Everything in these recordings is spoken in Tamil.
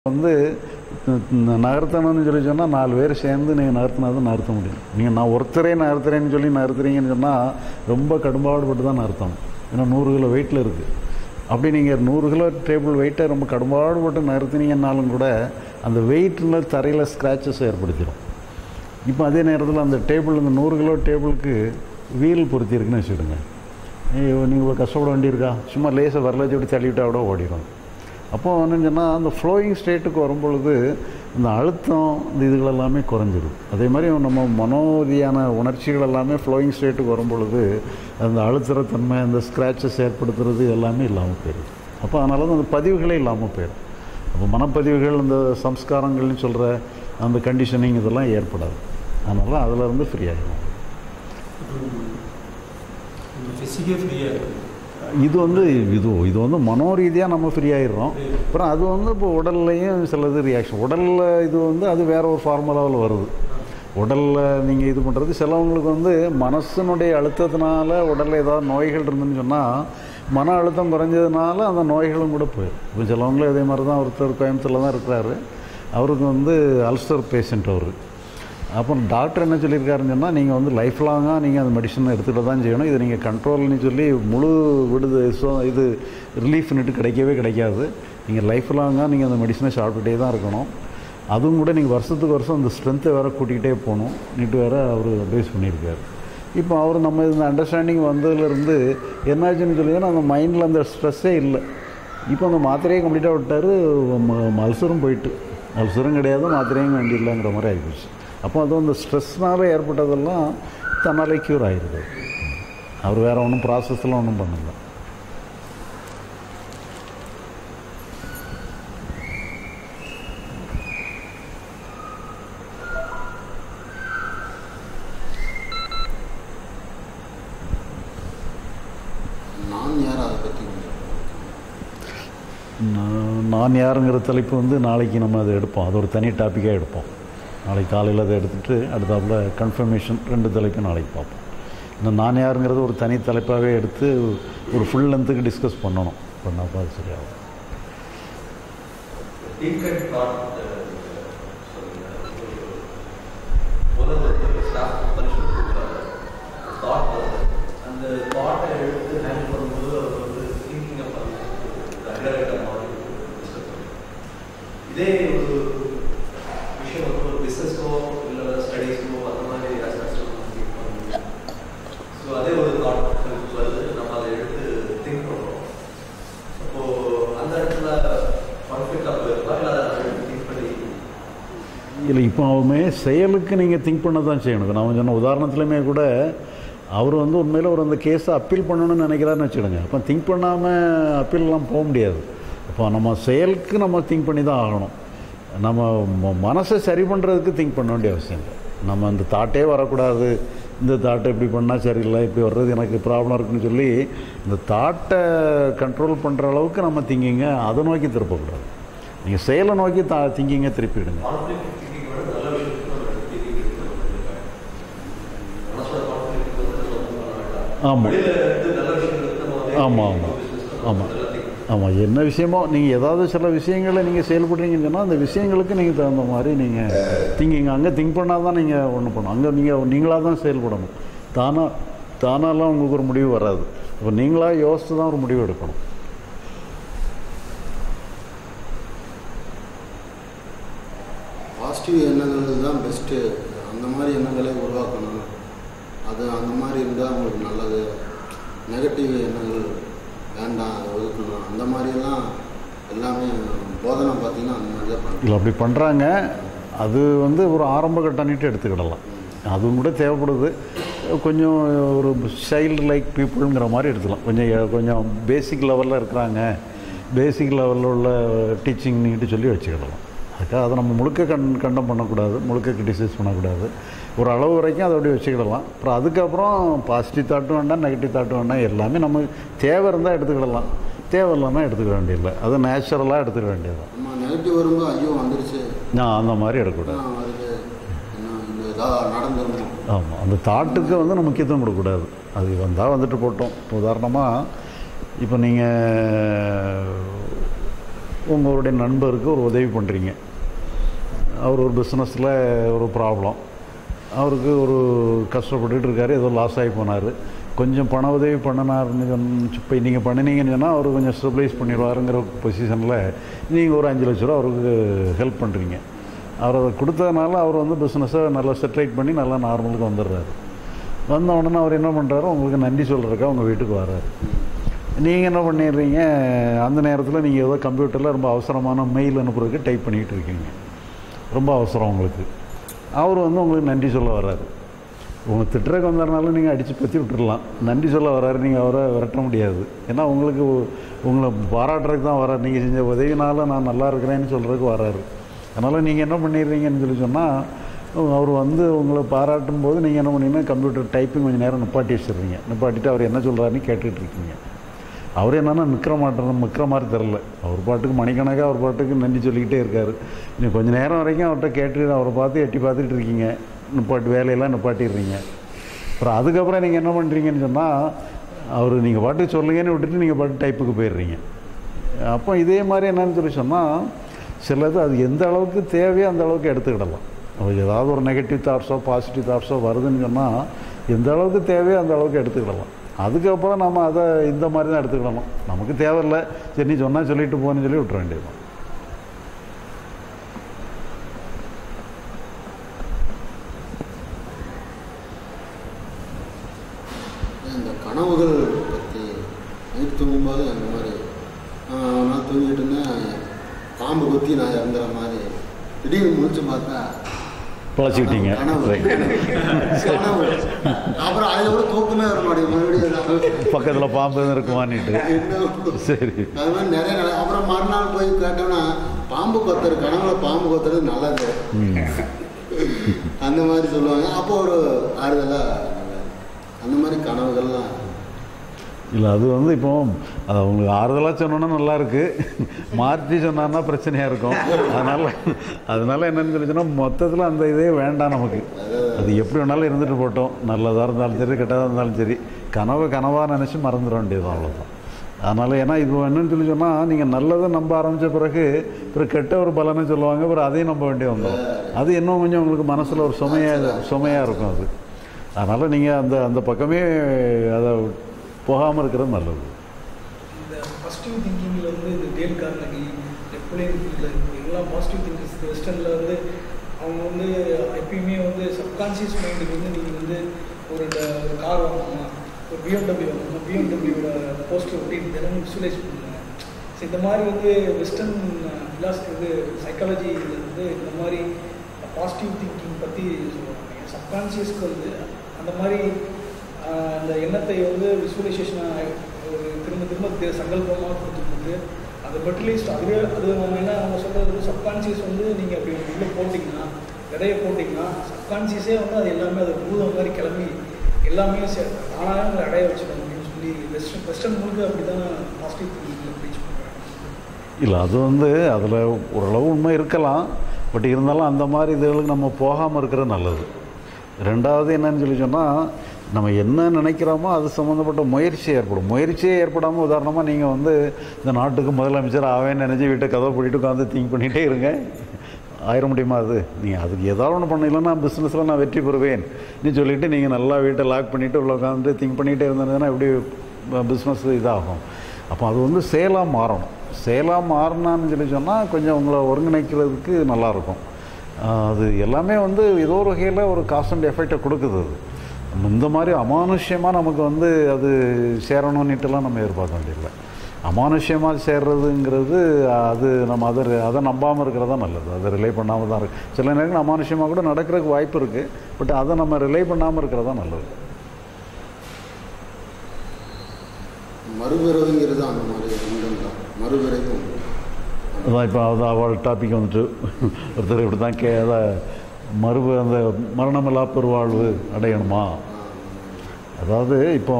வந்து இந்த நகர்த்தணும்னு சொல்லி சொன்னால் நாலு பேர் சேர்ந்து நீங்கள் நகர்த்தினா தான் நகர்த்த முடியும் நீங்கள் நான் ஒருத்தரே நகர்த்துறேன்னு சொல்லி நகர்த்துறீங்கன்னு சொன்னால் ரொம்ப கடும்பாடுபட்டு தான் நகர்த்தணும் ஏன்னா நூறு கிலோ வெயிட்டில் இருக்குது அப்படி நீங்கள் நூறு கிலோ டேபிள் வெயிட்டை ரொம்ப கடும்பாடுபட்டு நகர்த்தினீங்கன்னாலும் கூட அந்த வெயிட்டில் தரையில் ஸ்க்ராச்சஸ் ஏற்படுத்திடும் இப்போ அதே நேரத்தில் அந்த டேபிள் இந்த நூறு கிலோ டேபிளுக்கு வீல் பொருத்தியிருக்குன்னு வச்சுக்கிடுங்க நீங்கள் இவ்வளோ கஷ்டப்பட வேண்டியிருக்கா சும்மா லேசாக வரல சொல்லி தள்ளிவிட்டா கூட ஓடிடும் அப்போ என்னன்னு சொன்னால் அந்த ஃப்ளோயிங் ஸ்டேட்டுக்கு வரும்பொழுது இந்த அழுத்தம் இந்த இதுகள் எல்லாமே குறைஞ்சிடும் அதே மாதிரி நம்ம மனோதியான உணர்ச்சிகள் எல்லாமே ஃப்ளோயிங் ஸ்டேட்டுக்கு வரும்பொழுது அந்த அழுத்துற தன்மை அந்த ஸ்க்ராச்சஸ் ஏற்படுத்துறது எல்லாமே இல்லாமல் போயிடும் அப்போ அதனால தான் அந்த பதிவுகளே இல்லாமல் போயிடும் அப்போ மனப்பதிவுகள் இந்த சம்ஸ்காரங்கள்னு சொல்கிற அந்த கண்டிஷனிங் இதெல்லாம் ஏற்படாது அதனால் அதிலிருந்து ஃப்ரீ ஆகிடும் ஃபிசிக்கே ஃப்ரீயாக இருக்குது இது வந்து இது இது வந்து மனோரீதியாக நம்ம ஃப்ரீ ஆயிடுறோம் அப்புறம் அது வந்து இப்போ உடல்லையும் சிலது ரியாக்ஷன் உடலில் இது வந்து அது வேற ஒரு ஃபார்முலாவில் வருது உடலில் நீங்கள் இது பண்ணுறது சிலவங்களுக்கு வந்து மனசினுடைய அழுத்தத்தினால உடலில் ஏதாவது நோய்கள் இருந்துன்னு சொன்னால் மன அழுத்தம் குறைஞ்சதுனால அந்த நோய்களும் கூட போயிடும் இப்போ சிலவங்களும் இதே மாதிரி தான் ஒருத்தர் கோயம்புத்தூரில் தான் இருக்கிறாரு அவருக்கு வந்து அல்சர் பேஷண்ட் அவர் அப்போ டாக்டர் என்ன சொல்லியிருக்காருன்னு சொன்னால் நீங்கள் வந்து லைஃப் லாங்காக நீங்கள் அந்த மெடிசனை எடுத்துகிட்டு தான் செய்யணும் இது நீங்கள் கண்ட்ரோல்னு சொல்லி முழு விடுது ஸோ இது ரிலீஃப்னுட்டு கிடைக்கவே கிடைக்காது நீங்கள் லைஃப் லாங்காக நீங்கள் அந்த மெடிசனை சாப்பிட்டுட்டே தான் இருக்கணும் அதுவும் கூட நீங்கள் வருஷத்துக்கு வருஷம் அந்த ஸ்ட்ரென்த்தை வேறு கூட்டிகிட்டே போகணும் நீட்டு வேறு அவர் அட்வைஸ் பண்ணியிருக்காரு இப்போ அவர் நம்ம இந்த அண்டர்ஸ்டாண்டிங் வந்ததுலேருந்து என்னாச்சுன்னு சொல்லி அந்த மைண்டில் அந்த ஸ்ட்ரெஸ்ஸே இல்லை இப்போ அந்த மாத்திரையை கம்ப்ளீட்டாக விட்டார் அல்சரும் போயிட்டு அல்சரும் கிடையாது மாத்திரையும் வேண்டியில்லைங்கிற மாதிரி ஆகிப்போச்சு அப்போ அது அந்த ஸ்ட்ரெஸ்னால் ஏற்பட்டதெல்லாம் தன்னாலே க்யூர் ஆகிடுது அவர் வேறு ஒன்றும் ப்ராசஸ்லாம் ஒன்றும் பண்ணல நான் யார் அதை பற்றி நான் நான் யாருங்கிற தலைப்பு வந்து நாளைக்கு நம்ம அதை எடுப்போம் அது ஒரு தனி டாப்பிக்காக எடுப்போம் நாளைக்கு காலையில் அதை எடுத்துகிட்டு அடுத்தாப்புல கன்ஃபர்மேஷன் ரெண்டு தலைப்பும் நாளைக்கு பார்ப்போம் இந்த நான் யாருங்கிறது ஒரு தனி தலைப்பாகவே எடுத்து ஒரு ஃபுல் லென்த்துக்கு டிஸ்கஸ் பண்ணணும் பண்ணால் அது சரியாகும் திங்க் அண்ட் தாட் முதல்ல வந்து ஸ்டாஃப் பனிஷ்மெண்ட் கொடுக்குறாங்க தாட் அந்த தாட்டை எடுத்து ஹேண்டில் பண்ணும்போது அவர் வந்து திங்கிங்கை பண்ணி அக்ரவேட்டர் மாதிரி disturb பண்ணும். இதே ஒரு விஷயம் வந்து ஒரு பிஸ்னஸ்க்கோ இல்லை ஸ்டடீஸ்க்கோ அந்த மாதிரி ஆஸ்பெக்ட்ஸோ திங்க் பண்ணுவோம் ஸோ அதே ஒரு தாட் வருது நம்ம அதை எடுத்து திங்க் பண்ணுறோம் அப்போ அந்த இடத்துல பர்ஃபெக்டாக போயிருக்கா இல்லை அதை எடுத்து திங்க் பண்ணி இல்லை இப்போ அவமே செயலுக்கு நீங்கள் திங்க் பண்ண தான் செய்யணும் நான் சொன்ன உதாரணத்துலையுமே கூட அவர் வந்து உண்மையில் ஒரு அந்த கேஸை அப்பீல் பண்ணணும்னு நினைக்கிறாருன்னு வச்சுடுங்க அப்போ திங்க் பண்ணாமல் அப்பீல்லாம் போக முடியாது அப்போ நம்ம செயலுக்கு நம்ம திங்க் பண்ணி தான் ஆகணும் நம்ம ம- மனசை சரி பண்ணுறதுக்கு திங்க் பண்ண வேண்டிய அவசியம் இல்லை நம்ம அந்த தாட்டே வரக்கூடாது இந்த தாட்டை இப்படி பண்ணால் சரியில்லை இப்படி வர்றது எனக்கு ப்ராப்ளம் இருக்குன்னு சொல்லி இந்த தாட்டை கண்ட்ரோல் பண்ணுற அளவுக்கு நம்ம திங்கிங்க அதை நோக்கி திருப்பக்கூடாது நீங்கள் செயலை நோக்கி தா திங்கிங்க திருப்பிடுங்க கான்ஃப்ளிக் திங்கிங் விட நல்ல விஷயத்துக்கு நம்ம எடுத்து திங்கிங் எடுத்து மனசோட கான்ஃப்ளிக் வந்து நம்ம பண்ண வேண்டாம் ஆமாம் வெளியில இருந்து நல்ல விஷயங்கள் எடுத்து நம்ம வந்து ஆமாம் ஆமாம் ஆமாம் ஆமாம் என்ன விஷயமோ நீங்கள் ஏதாவது சில விஷயங்களை நீங்கள் செயல்படுறீங்கன்னு சொன்னால் அந்த விஷயங்களுக்கு நீங்கள் தகுந்த மாதிரி நீங்கள் திங்கிங்க அங்கே திங்க் பண்ணால் தான் நீங்கள் ஒன்று பண்ணணும் அங்கே நீங்கள் நீங்களாக தான் செயல்படணும் தானாக தானாலாம் உங்களுக்கு ஒரு முடிவு வராது இப்போ நீங்களாக யோசித்து தான் ஒரு முடிவு எடுக்கணும் பாசிட்டிவ் எண்ணங்கள் தான் பெஸ்ட்டு அந்த மாதிரி எண்ணங்களை உருவாக்கணும் அது அந்த மாதிரி இருந்தால் அவங்களுக்கு நல்லது நெகட்டிவ் எண்ணங்கள் வேண்டாம் அதை ஒதுக்கணும் அந்த மாதிரியெல்லாம் எல்லாமே போதனை பார்த்தீங்கன்னா அந்த மாதிரி தான் பண்ணுறோம் இல்லை அப்படி பண்ணுறாங்க அது வந்து ஒரு ஆரம்ப கட்டணிட்டு எடுத்துக்கிடலாம் அதுவும் கூட தேவைப்படுது கொஞ்சம் ஒரு சைல்டு லைக் பீப்புளுங்கிற மாதிரி எடுத்துக்கலாம் கொஞ்சம் எ- கொஞ்சம் பேசிக் லெவலில் இருக்கிறாங்க பேசிக் லெவலில் உள்ள டீச்சிங் நீட்டு சொல்லி வச்சுக்கிடலாம் அதுக்காக அதை நம்ம முழுக்க கண் கண்டம் பண்ணக்கூடாது முழுக்க கிரிட்டிசைஸ் பண்ணக்கூடாது ஒரு அளவு வரைக்கும் அதை அப்படியே வச்சுக்கிடலாம் அப்புறம் அதுக்கப்புறம் பாசிட்டிவ் தாட்டும் வேண்டாம் நெகட்டிவ் தாட்டும் வேண்டாம் எல்லாமே நம்ம தேவை இருந்தால் எடுத்துக்கிடலாம் தேவை இல்லாமல் எடுத்துக்க வேண்டியதில்லை அது நேச்சுரலாக எடுத்துக்க வேண்டியது நம்ம நெகட்டிவ் வரும்போது ஐயோ வந்துருச்சு நான் அந்த மாதிரி எடுக்கக்கூடாது என்ன வருது என்ன இந்த இதாக நடந்துருமோ ஆமாம் அந்த தாட்டுக்கு வந்து நம்ம முக்கியத்துவம் கொடுக்கக்கூடாது அது வந்தால் வந்துட்டு போட்டோம் இப்போ உதாரணமாக இப்போ நீங்கள் உங்களுடைய நண்பருக்கு ஒரு உதவி பண்ணுறீங்க அவர் ஒரு பிஸ்னஸில் ஒரு ப்ராப்ளம் அவருக்கு ஒரு கஷ்டப்பட்டுட்டு இருக்காரு ஏதோ லாஸ் ஆகி போனார் கொஞ்சம் பண உதவி பண்ணினாருன்னு சொன்ன இப்போ நீங்கள் பண்ணினீங்கன்னு சொன்னால் அவர் கொஞ்சம் ஸ்டெபிளைஸ் பண்ணிடுவாருங்கிற பொசிஷனில் நீங்கள் ஒரு அஞ்சு லட்ச ரூபா அவருக்கு ஹெல்ப் பண்ணுறீங்க அவர் அதை கொடுத்ததுனால அவர் வந்து பிஸ்னஸை நல்லா செட்டிலைட் பண்ணி நல்லா நார்மலுக்கு வந்துடுறாரு வந்த உடனே அவர் என்ன பண்ணுறாரு உங்களுக்கு நன்றி சொல்கிறதுக்காக உங்கள் வீட்டுக்கு வர்றாரு நீங்கள் என்ன பண்ணிடுறீங்க அந்த நேரத்தில் நீங்கள் ஏதோ கம்ப்யூட்டரில் ரொம்ப அவசரமான மெயில் அனுப்புறதுக்கு டைப் பண்ணிக்கிட்டு இருக்கீங்க ரொம்ப அவசரம் உங்களுக்கு அவர் வந்து உங்களுக்கு நன்றி சொல்ல வர்றாரு உங்கள் திட்டுறக்கு வந்ததுனால நீங்கள் அடித்து பற்றி விட்டுறலாம் நன்றி சொல்ல வர்றாரு நீங்கள் அவரை விரட்ட முடியாது ஏன்னா உங்களுக்கு உங்களை பாராட்டுறதுக்கு தான் வர்றாரு நீங்கள் செஞ்ச உதவினால நான் நல்லா இருக்கிறேன்னு சொல்கிறதுக்கு வர்றாரு அதனால் நீங்கள் என்ன பண்ணிடுறீங்கன்னு சொல்லி சொன்னால் அவர் வந்து உங்களை பாராட்டும் போது நீங்கள் என்ன பண்ணீங்கன்னா கம்ப்யூட்டர் டைப்பிங் கொஞ்சம் நேரம் நிப்பாட்டி வச்சிடுறீங்க நிப்பாட்டிட்டு அவர் என்ன சொல்கிறாருன்னு கேட்டுட்டு இருக்கீங்க அவர் என்னன்னா நிற்கிற மாட்டேன் நிற்கிற மாதிரி தெரில அவர் பாட்டுக்கு மணிக்கணக்காக அவர் பாட்டுக்கு நன்றி சொல்லிக்கிட்டே இருக்கார் இன்னும் கொஞ்சம் நேரம் வரைக்கும் அவர்கிட்ட கேட்டு அவரை பார்த்து எட்டி பார்த்துட்டு இருக்கீங்க நிப்பாட்டி வேலையெல்லாம் நிப்பாட்டிடுறீங்க அப்புறம் அதுக்கப்புறம் நீங்கள் என்ன பண்ணுறீங்கன்னு சொன்னால் அவர் நீங்கள் பாட்டுக்கு சொல்லுங்கன்னு விட்டுட்டு நீங்கள் பாட்டு டைப்புக்கு போயிடுறீங்க அப்போ இதே மாதிரி என்னன்னு சொல்லி சொன்னால் சிலது அது எந்த அளவுக்கு தேவையோ அந்த அளவுக்கு எடுத்துக்கிடலாம் அவருக்கு ஏதாவது ஒரு நெகட்டிவ் தாட்ஸோ பாசிட்டிவ் தாட்ஸோ வருதுன்னு சொன்னால் எந்த அளவுக்கு தேவையோ அந்த அளவுக்கு எடுத்துக்கிடலாம் அதுக்கப்புறம் நம்ம அதை இந்த மாதிரி தான் எடுத்துக்கிடணும் நமக்கு தேவையில்லை சரி நீ சொன்னால் சொல்லிட்டு போன்னு சொல்லி விட்டுற வேண்டியது இந்த கனவுகள் பற்றி நைட் தூங்கும்போது அந்த மாதிரி ஆஹ், ஒரு நாள் தூங்கிட்டு இருந்தேன் பாம்பு குத்தி நான் இறந்துற மாதிரி திடீர்னு முடிச்சு பார்த்தா பழச்சிக்கிட்டீங்க கனவு ரைட் கனவு அப்புறம் அதில் கூட தூக்கமே வர மாட்டேங்குது மறுபடியும் ஏதாவது பக்கத்தில் பாம்பு எதுவும் இருக்குமான்னுட்டு என்ன சரி அது மாதிரி நிறைய நட- அப்புறம் மறுநாள் போய் கேட்டோம்னா பாம்பு கொத்துறது கனவுல பாம்பு கொத்துறது நல்லது ம் அந்த மாதிரி சொல்லுவாங்க அப்போ ஒரு ஆறுதலாக அந்த மாதிரி கனவுகள்லாம் இல்லை அது வந்து இப்போ அது அவங்களுக்கு ஆறுதலாக சொன்னோன்னா நல்லா இருக்கு மாற்றி சொன்னான்னா பிரச்சனையாக இருக்கும் அதனால் அதனால என்னன்னு சொல்லி சொன்னால் மொத்தத்தில் அந்த இதே வேண்டாம் நமக்கு அது எப்படி வேணாலும் இருந்துட்டு போட்டோம் நல்லதாக இருந்தாலும் சரி கெட்டதாக இருந்தாலும் சரி கனவை கனவாக நினச்சி மறந்துட வேண்டியது அவ்வளோதான் அதனால் ஏன்னா இது என்னன்னு சொல்லி சொன்னால் நீங்கள் நல்லதை நம்ப ஆரம்பித்த பிறகு பிறகு கெட்ட ஒரு பலனை சொல்லுவாங்க பிறகு அதையும் நம்ப வேண்டிய வந்துடும் அது இன்னும் கொஞ்சம் உங்களுக்கு மனசில் ஒரு சுமையாக சுமையாக இருக்கும் அது அதனால் நீங்கள் அந்த அந்த பக்கமே அதை போகாமல் இருக்கிறது நல்லது இந்த பாசிட்டிவ் திங்கிங்கில் வந்து இந்த டேல் கார்னகி எப்படியும் இல்லை எல்லா பாசிட்டிவ் திங்கிங்ஸ் வெஸ்டர்னில் வந்து அவங்க வந்து எப்பயுமே வந்து சப்கான்ஷியஸ் மைண்டுக்கு வந்து நீங்கள் வந்து ஒரு ட- ஒரு கார் வாங்கணுமா ஒரு பிஎம்டபிள்யூ வாங்கணுமா பிஎம்டபிள்யூட போஸ்டர் ஒட்டி தினமும் விசுவலைஸ் பண்ணுங்க ஸோ இந்த மாதிரி வந்து வெஸ்டர்ன் ஃபிலாசபி இது சைக்காலஜியில் வந்து இந்த மாதிரி பாசிட்டிவ் திங்கிங் பற்றி சொல்லுவாங்க சப்கான்ஷியஸ்க்கு வந்து அந்த மாதிரி ஆஹ், அந்த எண்ணத்தை வந்து விசுவலைசேஷனாக ஒரு திரும்ப திரும்ப தே- சங்கல்பமாக கொடுத்து கொடுத்து அதை பர்டிலைஸ்ட் அதுவே அது நம்ம என்ன அவங்க சொல்கிறது வந்து சப்கான்ஷியஸ் வந்து நீங்கள் அப்படி உள்ளே போட்டிங்கன்னா விதைய போட்டிங்கன்னா சப்கான்ஷியஸே வந்து அது எல்லாமே அது பூதம் மாதிரி கிளம்பி எல்லாமே சே- தானாகவே உங்களை அடைய வச்சுக்கணும் அப்படின்னு சொல்லி வெஸ்டர்ன் வெஸ்டர்ன் முழுக்க அப்படி தான் பாசிட்டிவ் திங்கிங்கில் ப்ரீச் பண்ணுறாங்க இல்லை அது வந்து அதில் ஓரளவு உண்மை இருக்கலாம் பட் இருந்தாலும் அந்த மாதிரி இதுகளுக்கு நம்ம போகாமல் இருக்கிறது நல்லது ரெண்டாவது என்னன்னு சொல்லி சொன்னால் நம்ம என்ன நினைக்கிறோமோ அது சம்மந்தப்பட்ட முயற்சி ஏற்படும் முயற்சியே ஏற்படாமல் உதாரணமாக நீங்கள் வந்து இந்த நாட்டுக்கு முதலமைச்சர் ஆவேன்னு நினச்சி வீட்டை கதை போட்டுட்டு உட்காந்து திங்க் பண்ணிகிட்டே இருங்க ஆயிர முடியுமா அது நீங்கள் அதுக்கு ஏதாவது ஒன்று பண்ணலைன்னா பிஸ்னஸில் நான் வெற்றி பெறுவேன் நீ சொல்லிவிட்டு நீங்கள் நல்லா வீட்டை லாக் பண்ணிவிட்டு உள்ள உட்காந்து திங்க் பண்ணிகிட்டே இருந்ததுன்னா எப்படி பிஸ்னஸ் இதாகும் அப்போ அது வந்து சேலாக மாறணும் சேலாக மாறினான்னு சொல்லி சொன்னால் கொஞ்சம் உங்களை ஒருங்கிணைக்கிறதுக்கு நல்லாயிருக்கும் அது எல்லாமே வந்து ஏதோ ஒரு வகையில் ஒரு காஸ்ட் அண்ட் எஃபெக்டை கொடுக்குது அது நம்ம இந்த மாதிரி அமானுஷ்யமாக நமக்கு வந்து அது சேரணும்னுட்டுலாம் நம்ம எதிர்பார்க்க வேண்டியதில்லை அமானுஷ்யமாக சேர்றதுங்கிறது அது நம்ம அதை அதை நம்பாமல் இருக்கிறது தான் நல்லது அதை ரிலே பண்ணாமல் தான் இருக்கு சில நேரங்கள் அமானுஷ்யமாக கூட நடக்கிறதுக்கு வாய்ப்பு இருக்குது பட் அதை நம்ம ரிலே பண்ணாமல் இருக்கிறது தான் நல்லது மறுபிறவிங்கிறது அந்த மாதிரி உண்டு தான் மறுபிறவி உண்டு அதான் இப்போ அது அவள் டாபிக் வந்துட்டு ஒருத்தர் இப்படி தான் கே அதை மறுபு அந்த மரணமில்லா பெருவாழ்வு அடையணுமா அதாவது இப்போ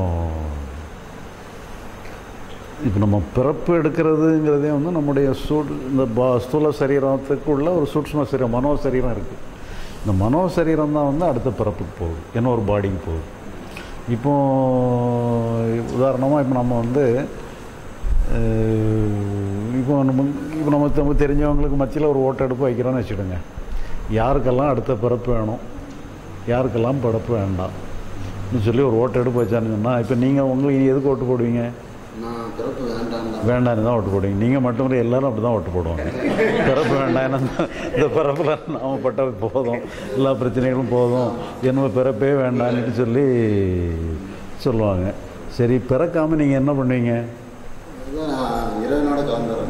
இப்போ நம்ம பிறப்பு எடுக்கிறதுங்கிறதே வந்து நம்முடைய சூ இந்த பா ஸ்தூல சரீரத்துக்குள்ள ஒரு சூட்சும சரீரம் மனோ சரீரம் இருக்குது இந்த மனோ சரீரம் தான் வந்து அடுத்த பிறப்புக்கு போகுது இன்னொரு பாடிக்கு போகுது இப்போ உதாரணமாக இப்போ நம்ம வந்து அஹ், இப்போ நம்ம இப்போ நம்ம நமக்கு தெரிஞ்சவங்களுக்கு மத்தியில் ஒரு ஓட்டெடுப்பு வைக்கிறோன்னு வச்சுடுங்க யாருக்கெல்லாம் அடுத்த பிறப்பு வேணும் யாருக்கெல்லாம் பிறப்பு வேண்டாம்னு சொல்லி ஒரு ஓட்டெடுப்பு வச்சான்னு சொன்னால் இப்போ நீங்கள் உங்களுக்கு எதுக்கு ஓட்டு போடுவீங்க நான் பிறப்பு வேண்டாம் தான் வேண்டாம்னு தான் ஓட்டு போடுவீங்க நீங்கள் மட்டும் இல்லை எல்லாரும் அப்படி தான் ஓட்டு போடுவாங்க பிறப்பு வேண்டாம் ஏன்னா இந்த பிறப்பில் நாம பட்டது போதும் எல்லா பிரச்சனைகளும் போதும் என்ன பிறப்பே வேண்டாம்னு சொல்லி சொல்லுவாங்க சரி பிறக்காமல் நீங்கள் என்ன பண்ணுவீங்க அதுதான் நான் இறைவனோட கலந்துறேன்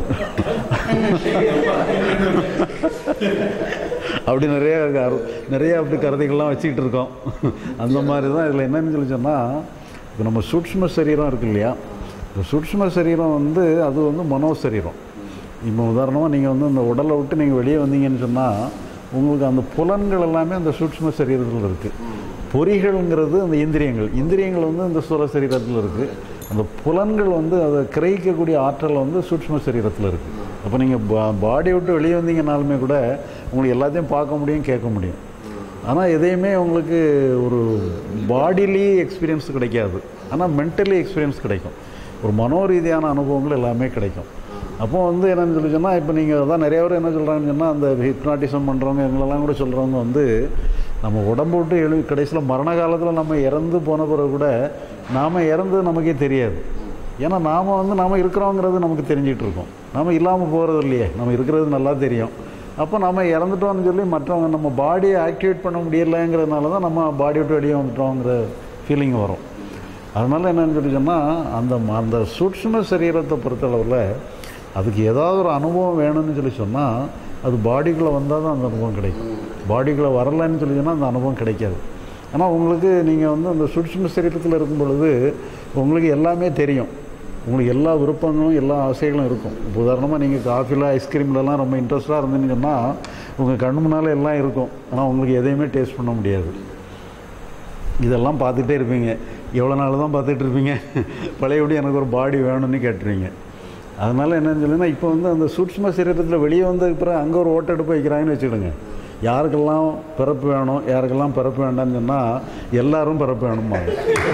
அப்படி நிறைய கரு- நிறைய அப்படி கருதைகள்லாம் வச்சுக்கிட்டு இருக்கோம் அந்த மாதிரி தான் இதில் என்னன்னு சொல்லி சொன்னால் இப்போ நம்ம சூட்சும சரீரம் இருக்கு இல்லையா இந்த சூட்சும சரீரம் வந்து அது வந்து மனோ சரீரம் இப்போ உதாரணமாக நீங்கள் வந்து இந்த உடலை விட்டு நீங்கள் வெளியே வந்தீங்கன்னு சொன்னால் உங்களுக்கு அந்த புலன்கள் எல்லாமே அந்த சூட்சும சரீரத்தில் இருக்குது பொறிகள்ங்கிறது அந்த இந்திரியங்கள் இந்திரியங்கள் வந்து இந்த சுர சரீரத்தில் இருக்குது அந்த புலன்கள் வந்து அதை கிரகிக்கக்கூடிய ஆற்றல் வந்து சூட்சும சரீரத்தில் இருக்குது அப்போ நீங்கள் பா பாடி விட்டு வெளியே வந்தீங்கனாலுமே கூட உங்களுக்கு எல்லாத்தையும் பார்க்க முடியும் கேட்க முடியும் ஆனால் எதையுமே உங்களுக்கு ஒரு பாடிலி எக்ஸ்பீரியன்ஸ் கிடைக்காது ஆனால் மென்டலி எக்ஸ்பீரியன்ஸ் கிடைக்கும் ஒரு மனோரீதியான அனுபவங்கள் எல்லாமே கிடைக்கும் அப்போ வந்து என்னன்னு சொல்லி சொன்னால் இப்போ நீங்கள் அதான் நிறைய பேர் என்ன சொல்கிறாங்கன்னு சொன்னால் அந்த ஹிப்னாட்டிசம் பண்ணுறவங்க எங்களெல்லாம் கூட சொல்கிறவங்க வந்து நம்ம உடம்பு விட்டு எழு கடைசியில் மரண காலத்தில் நம்ம இறந்து போன பிறகு கூட நாம் இறந்தது நமக்கே தெரியாது ஏன்னா நாம் வந்து நாம் இருக்கிறோங்கிறது நமக்கு தெரிஞ்சிட்டு இருக்கோம் நாம் இல்லாமல் போகிறது இல்லையே நம்ம இருக்கிறது நல்லா தெரியும் அப்போ நம்ம இறந்துட்டோம்னு சொல்லி மற்றவங்க நம்ம பாடியை ஆக்டிவேட் பண்ண முடியலைங்கிறதுனால தான் நம்ம பாடி விட்டு வெளியே வந்துட்டோங்கிற ஃபீலிங் வரும் அதனால் என்னன்னு சொல்லி சொன்னால் அந்த ம- அந்த சூட்சும சரீரத்தை பொறுத்தளவில் அதுக்கு ஏதாவது ஒரு அனுபவம் வேணும்னு சொல்லி சொன்னால் அது பாடிக்குள்ளே வந்தால் தான் அந்த அனுபவம் கிடைக்கும் பாடிக்குள்ளே வரலைன்னு சொல்லி சொன்னால் அந்த அனுபவம் கிடைக்காது ஆனால் உங்களுக்கு நீங்கள் வந்து அந்த சூட்சும சரீரத்தில் இருக்கும் பொழுது உங்களுக்கு எல்லாமே தெரியும் உங்களுக்கு எல்லா விருப்பங்களும் எல்லா ஆசைகளும் இருக்கும் இப்போ உதாரணமாக நீங்கள் காஃபியில் ஐஸ்கிரீம்லலாம் ரொம்ப இன்ட்ரெஸ்ட்டாக இருந்தீங்கன்னு சொன்னால் உங்கள் கண் முன்னால் எல்லாம் இருக்கும் ஆனால் உங்களுக்கு எதையுமே டேஸ்ட் பண்ண முடியாது இதெல்லாம் பார்த்துட்டே இருப்பீங்க எவ்வளோ நாள் தான் பார்த்துட்டு இருப்பீங்க பழையபடி எனக்கு ஒரு பாடி வேணும்னு கேட்டுருவீங்க அதனால் என்னன்னு சொல்லுன்னா இப்போ வந்து அந்த சூட்சும சரீரத்தில் வெளியே வந்ததுக்கு பிறகு அங்கே ஒரு ஓட்டெடுப்பு வைக்கிறாங்கன்னு வச்சுக்கிடுங்க யாருக்கெல்லாம் பிறப்பு வேணும் யாருக்கெல்லாம் பிறப்பு வேண்டாம்னு சொன்னால் எல்லாரும் பிறப்பு வேணும்பாங்க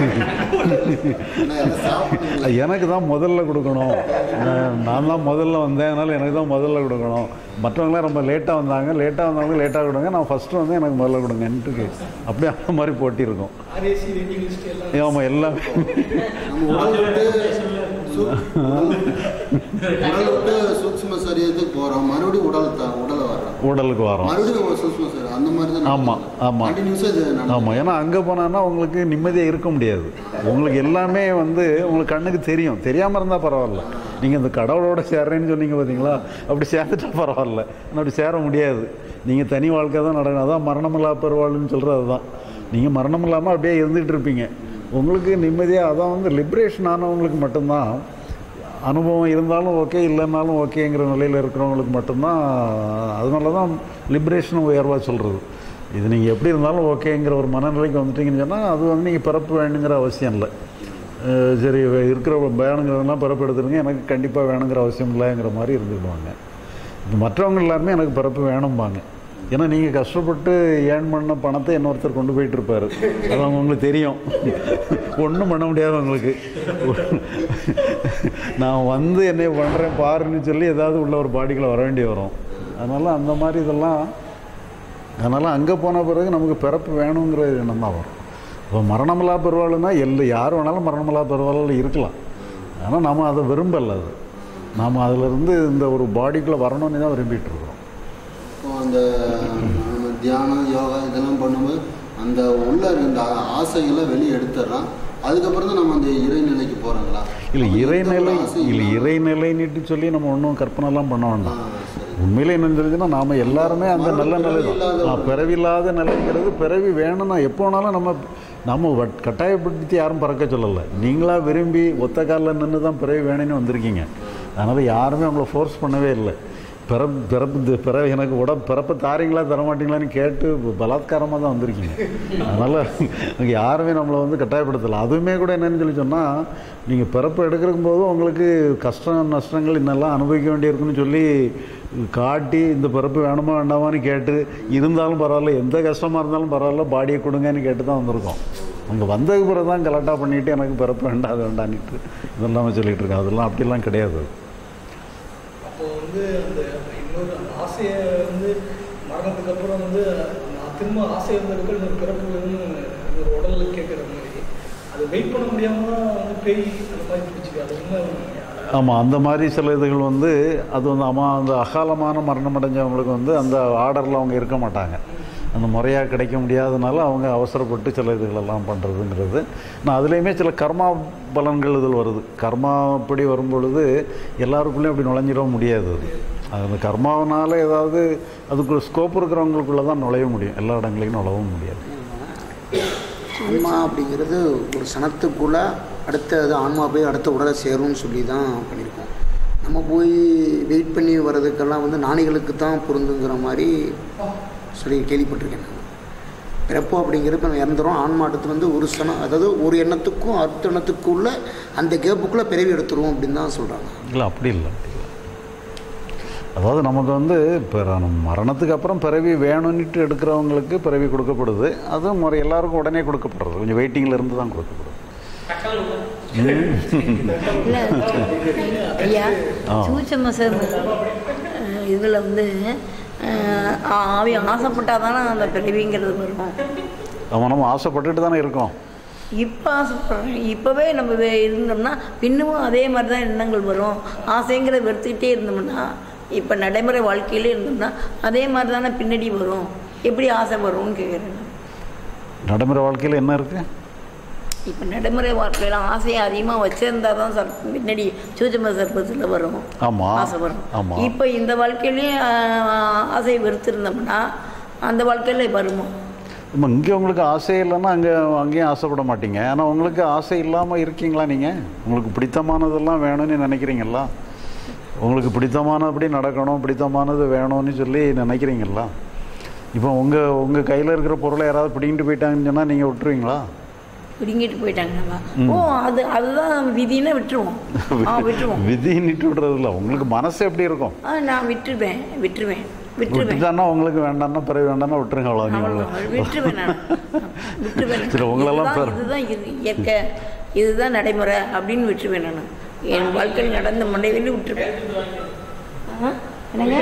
ஏன்னா அதை சாப்பிடுங்க எனக்கு தான் முதல்ல கொடுக்கணும் நான் நான் தான் முதல்ல வந்தேன் அதனால் எனக்கு தான் முதல்ல கொடுக்கணும் மற்றவங்களாம் ரொம்ப லேட்டாக வந்தாங்க லேட்டாக வந்தவங்க லேட்டாக கொடுங்க நான் ஃபஸ்ட்டு வந்து எனக்கு முதல்ல கொடுங்கன்ட்டு கே- அப்படியே அந்த மாதிரி போட்டி இருக்கும் ஆர்ஏசி வெயிட்டிங் லிஸ்ட் எல்லாம் ஆமாம் எல்லாமே நம்ம உடல் விட்டு சூ- உடல் உடல் விட்டு சூட்சும சரீரத்துக்கு போகிறோம் மறுபடியும் உடல் த- உடலை வர்றோம் உடலுக்கு வரோம் மறுபடியும் ஒரு சூட்சும சரீரம் அந்த மாதிரி தான் ஆமா, ஆமா. கண்டினியூஸாக இது நடக்குது. ஆமாம் ஏன்னா அங்கே போனான்னா உங்களுக்கு நிம்மதியாக இருக்க முடியாது உங்களுக்கு எல்லாமே வந்து உங்களுக்கு கண்ணுக்கு தெரியும் தெரியாமல் இருந்தால் பரவாயில்ல நீங்கள் இந்த கடவுளோட சேர்றேன்னு சொன்னீங்க பார்த்தீங்களா அப்படி சேர்ந்துட்டா பரவாயில்ல ஆனால் அப்படி சேர முடியாது நீங்கள் தனி வாழ்க்கை தான் நடக்கணும் அதான் மரணமில்லா பெருவாழ்னு சொல்கிறது அதுதான் நீங்கள் மரணம் இல்லாமல் அப்படியே இருந்துகிட்டு இருப்பீங்க உங்களுக்கு நிம்மதியாக அதான் வந்து லிபரேஷன் ஆனவங்களுக்கு மட்டும்தான் அனுபவம் இருந்தாலும் ஓகே இல்லைன்னாலும் ஓகேங்கிற நிலையில் இருக்கிறவங்களுக்கு மட்டும்தான் அதனால தான் லிபரேஷன் உயர்வாக சொல்கிறது இது நீங்கள் எப்படி இருந்தாலும் ஓகேங்கிற ஒரு மனநிலைக்கு வந்துட்டீங்கன்னு சொன்னால் அது வந்து நீங்கள் பிறப்பு வேணுங்கிற அவசியம் இல்லை அஹ் சரி இருக்கிற வேணுங்கிறதெல்லாம் பிறப்பு எடுத்துருங்க எனக்கு கண்டிப்பாக வேணுங்கிற அவசியம் இல்லைங்கிற மாதிரி இருந்துக்குவாங்க இப்போ மற்றவங்க எல்லாருமே எனக்கு பிறப்பு வேணும்பாங்க ஏன்னா நீங்கள் கஷ்டப்பட்டு ஏர்ன் பண்ண பணத்தை இன்னொருத்தர் கொண்டு போயிட்டு இருப்பாரு அது அவங்க உங்களுக்கு தெரியும் ஒன்றும் பண்ண முடியாது உங்களுக்கு நான் வந்து என்னை பண்ணுறேன் பாருன்னு சொல்லி ஏதாவது உள்ள ஒரு பாடிக்குள்ள வர வேண்டி வரும் அதனால் அந்த மாதிரி இதெல்லாம் அதனால் அங்கே போன பிறகு நமக்கு பிறப்பு வேணுங்கிற எண்ணம் தான் வரும் இப்போ மரணமில்லா பெருவாளுன்னா எல்லா யார் வேணாலும் மரணமில்லா பெருவாளில் இருக்கலாம் ஆனால் நம்ம அதை விரும்பல அது நாம் அதிலிருந்து இந்த ஒரு பாடிக்குள்ளே வரணும்னு தான் விரும்பிட்டு இருக்கிறோம் இப்போ அந்த நம்ம தியானம் யோகா இதெல்லாம் பண்ணும்போது அந்த உள்ள இருந்த ஆசைகளை வெளியே எடுத்துடுறான் அதுக்கப்புறம் தான் நம்ம அந்த இறைநிலைக்கு போகிறோங்களா இல்லை இறைநிலை இல்லை இறைநிலைன்னுட்டு சொல்லி நம்ம ஒன்றும் கற்பனைலாம் பண்ண வேண்டாம் உண்மையிலே என்னன்னு தெரிஞ்சுன்னா நாம் எல்லாருமே அந்த நல்ல நிலை தான் ஆ, பிறவில்லாத நிலைங்கிறது பிறவி வேணும்னா எப்போ வேணாலும் நம்ம நம்ம வட்- கட்டாயப்படுத்தி யாரும் பறக்க சொல்லலை நீங்களா விரும்பி ஒத்த காலில் நின்று தான் பிறவி வேணும்னு வந்திருக்கீங்க அதனால் யாருமே உங்களை ஃபோர்ஸ் பண்ணவே இல்லை பிறப்பு பிறப்பு இது பிற எனக்கு உட பிறப்பை தாரீங்களா தரமாட்டீங்களான்னு கேட்டு பலாத்காரமாக தான் வந்திருக்கீங்க அதனால் எனக்கு யாருமே நம்மளை வந்து கட்டாயப்படுத்தலை அதுவுமே கூட என்னன்னு சொல்லி சொன்னால் நீங்கள் பிறப்பு எடுக்கும் போதும் உங்களுக்கு கஷ்டம் நஷ்டங்கள் இன்னெல்லாம் அனுபவிக்க வேண்டியிருக்குன்னு சொல்லி காட்டி இந்த பிறப்பு வேணுமா வேண்டாமான்னு கேட்டு இருந்தாலும் பரவாயில்ல எந்த கஷ்டமாக இருந்தாலும் பரவாயில்ல பாடியை கொடுங்கன்னு கேட்டு தான் வந்திருக்கோம் அங்கே வந்ததுக்கு பிறகு தான் கலெக்டாக பண்ணிவிட்டு எனக்கு பிறப்பு வேண்டாம் அது வேண்டான்னுட்டு இதெல்லாம் சொல்லிகிட்டு இருக்கேன் அதெல்லாம் அப்படிலாம் கிடையாது அப்போ வந்து அந்த இன்னொரு அந்த ஆசையை வந்து மரணத்துக்கு அப்புறம் வந்து நான் திரும்ப ஆசை இருந்திருக்கு இன்னொரு பிறப்பு வேணும்னு ஒரு உடல்ல கேட்குற மாதிரி அது வெயிட் பண்ண முடியாம தான் வந்து பேய் அந்த மாதிரி பிடிச்சிருக்கு அது உண்மை ஆமாம் அந்த மாதிரி சில இதுகள் வந்து அது வந்து அம்மா அந்த அகாலமான மரணம் அடைஞ்சவங்களுக்கு வந்து அந்த ஆர்டரில் அவங்க இருக்க மாட்டாங்க அந்த முறையாக கிடைக்க முடியாதனால அவங்க அவசரப்பட்டு சில இதுகளெல்லாம் பண்ணுறதுங்கிறது நான் அதுலேயுமே சில கர்மா பலன்கள் இதில் வருது கர்மா அப்படி வரும் பொழுது எல்லாருக்குள்ளேயும் அப்படி நுழைஞ்சிட முடியாது அது அது அந்த கர்மாவனால ஏதாவது அதுக்கு ஸ்கோப் இருக்கிறவங்களுக்குள்ள தான் நுழைய முடியும் எல்லா இடங்களையும் நுழவும் முடியாது ஆன்மா அப்படிங்கிறது ஒரு சனத்துக்குள்ள அடுத்த அது ஆன்மா போய் அடுத்த உடலை சேரும்னு சொல்லி தான் பண்ணியிருக்கோம் நம்ம போய் வெயிட் பண்ணி வர்றதுக்கெல்லாம் வந்து நாணிகளுக்கு தான் பொருந்துங்கிற மாதிரி சொல்லி கேள்விப்பட்டிருக்கேன் நான் பிறப்பு அப்படிங்கிறது நம்ம இறந்துடும் ஆன்மா அடுத்து வந்து ஒரு சனம் அதாவது ஒரு எண்ணத்துக்கும் அடுத்த எண்ணத்துக்குள்ள அந்த கேப்புக்குள்ளே பிறவி எடுத்துருவோம் அப்படின்னு தான் சொல்கிறாங்க இல்லை அப்படி இல்லை அப்படி இல்லை அதாவது நமக்கு வந்து இப்போ நம்ம மரணத்துக்கு அப்புறம் பிறவி வேணும்னுட்டு எடுக்கிறவங்களுக்கு பிறவி கொடுக்கப்படுது அதுவும் முறை எல்லாருக்கும் உடனே கொடுக்கப்படுறது கொஞ்சம் வெயிட்டிங்கில் இருந்து தான் கொடுக்கப்படுது இல்லை ஐயா ஆ. சூட்சம சார் இதில் வந்து அஹ், ஆவி ஆசைப்பட்டால் தானே அந்த பிறவிங்கிறது வரும் அவன் நம்ம ஆசைப்பட்டுட்டு தானே இருக்கோம் இப்போ ஆசைப்படுறேன் இப்போவே நம்ம வே- இருந்தோம்னா இன்னமும் அதே மாதிரி தான் எண்ணங்கள் வரும் ஆசைங்கிறத வெறுத்துக்கிட்டே இருந்தோம்னா இப்போ நடைமுறை வாழ்க்கையிலே இருந்தோம்னா அதே மாதிரி தானே பின்னாடி வரும் எப்படி ஆசை வரும்னு கேட்குறேன் நடைமுறை வாழ்க்கையில் என்ன இருக்குது இப்போ நடைமுறை வாழ்க்கையில் ஆசையை அதிகமாக வச்சிருந்தா தான் சர் பின்னாடி சூச்சம சர்ப்பத்தில் வரும் ஆமாம் ஆசை வரும் ஆமாம் இப்போ இந்த வாழ்க்கையிலேயே ஆஹ், ஆசையை வெறுத்திருந்தோம்னா அந்த வாழ்க்கையில வருமா இப்போ இங்கே உங்களுக்கு ஆசை இல்லைன்னா அங்கே அங்கேயும் ஆசைப்பட மாட்டீங்க ஆனால் உங்களுக்கு ஆசை இல்லாமல் இருக்கீங்களா நீங்கள் உங்களுக்கு பிடித்தமானதெல்லாம் வேணும்னு நினைக்கிறீங்களா உங்களுக்கு பிடித்தமானபடி நடக்கணும் பிடித்தமானது வேணும்னு சொல்லி நினைக்கிறீங்களா இப்போ உங்கள் உங்கள் கையில் இருக்கிற பொருளை யாராவது பிடிங்கிட்டு போயிட்டாங்கன்னு சொன்னால் நீங்கள் விட்டுருவீங்களா பிடுங்கிட்டு போயிட்டாங்கண்ணா ஓ அது அதுதான் விதின்னு விட்டுருவோம் ஆ விட்டுருவோம் விதி நிட்டு விடுறது இல்லை உங்களுக்கு மனசு எப்படி இருக்கும் ஆ நான் விட்டுருவேன் விட்டுருவேன் விட்டுருவேன் விட்டுட்டான்னா உங்களுக்கு வேண்டாம்னா பிறகு வேண்டாம்னா விட்டுருங்க அவ்வளோ அவ்வளவுதான். விட்டுருவேன் நான் விட்டுருவேன் சரி, உங்களெல்லாம் இதுதான் பாரு. இதுதான் இரு- இயற்கை இதுதான் நடைமுறை அப்படின்னு விட்டுருவேன் நான் என் வாழ்க்கையில் நடந்த மண்டையில விட்டுருவேன் ஆ? என்னங்க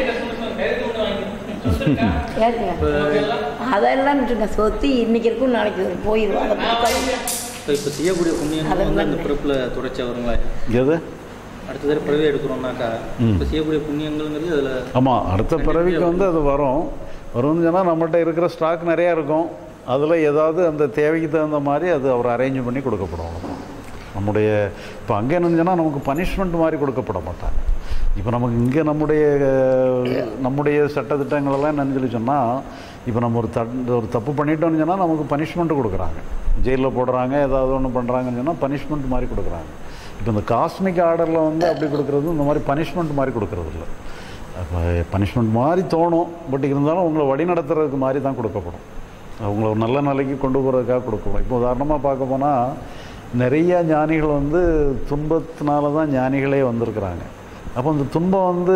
கேட்குங்க அதெல்லாம் விட்டுருங்க சொத்து இன்னைக்கு இருக்கும் நாளைக்கு வரும் போயிடும் அதை பார்த்தாலும் இப்போ இப்போ செய்யக்கூடிய புண்ணியங்கள் வந்து அந்த பிறப்பில் தொடர்ச்சியாக வருங்களா எது அடுத்த தடவை பிறவி எடுக்கிறோம்னாக்கா ம். இப்போ செய்யக்கூடிய புண்ணியங்கள்ங்கிறது அதில் ஆமாம் அடுத்த பிறவிக்கு வந்து அது வரும் வரும்னு சொன்னால் நம்மகிட்ட இருக்கிற ஸ்டாக் நிறையா இருக்கும் அதில் ஏதாவது அந்த தேவைக்கு தகுந்த மாதிரி அது அவர் அரேஞ்ச் பண்ணி கொடுக்கப்படும் அவ்வளவுதான். நம்முடைய இப்போ அங்கே என்னன்னா நமக்கு பனிஷ்மெண்ட் மாதிரி கொடுக்கப்பட மாட்டாங்க இப்போ நமக்கு இங்கே நம்முடைய அஹ், நம்முடைய சட்டத்திட்டங்களெல்லாம் என்னன்னு சொல்லி சொன்னால் இப்போ நம்ம ஒரு தட் ஒரு தப்பு பண்ணிட்டோம்னு சொன்னால் நமக்கு பனிஷ்மெண்ட் கொடுக்குறாங்க ஜெயிலில் போடுறாங்க ஏதாவது ஒன்று பண்ணுறாங்கன்னு சொன்னால் பனிஷ்மெண்ட் மாதிரி கொடுக்குறாங்க இப்போ இந்த காஸ்மிக் ஆர்டரில் வந்து அப்படி கொடுக்குறது இந்த மாதிரி பனிஷ்மெண்ட் மாதிரி கொடுக்குறது இல்லை அப்போ பனிஷ்மெண்ட் மாதிரி தோணும் பட் இருந்தாலும் உங்களை வழி நடத்துறதுக்கு மாதிரி தான் கொடுக்கப்படும் அவங்கள ஒரு நல்ல நிலைக்கு கொண்டு போகிறதுக்காக கொடுக்கப்படும் இப்போ உதாரணமாக பார்க்க போனால் நிறைய ஞானிகள் வந்து துன்பத்தினால தான் ஞானிகளே வந்திருக்கிறாங்க அப்போ அந்த துன்பம் வந்து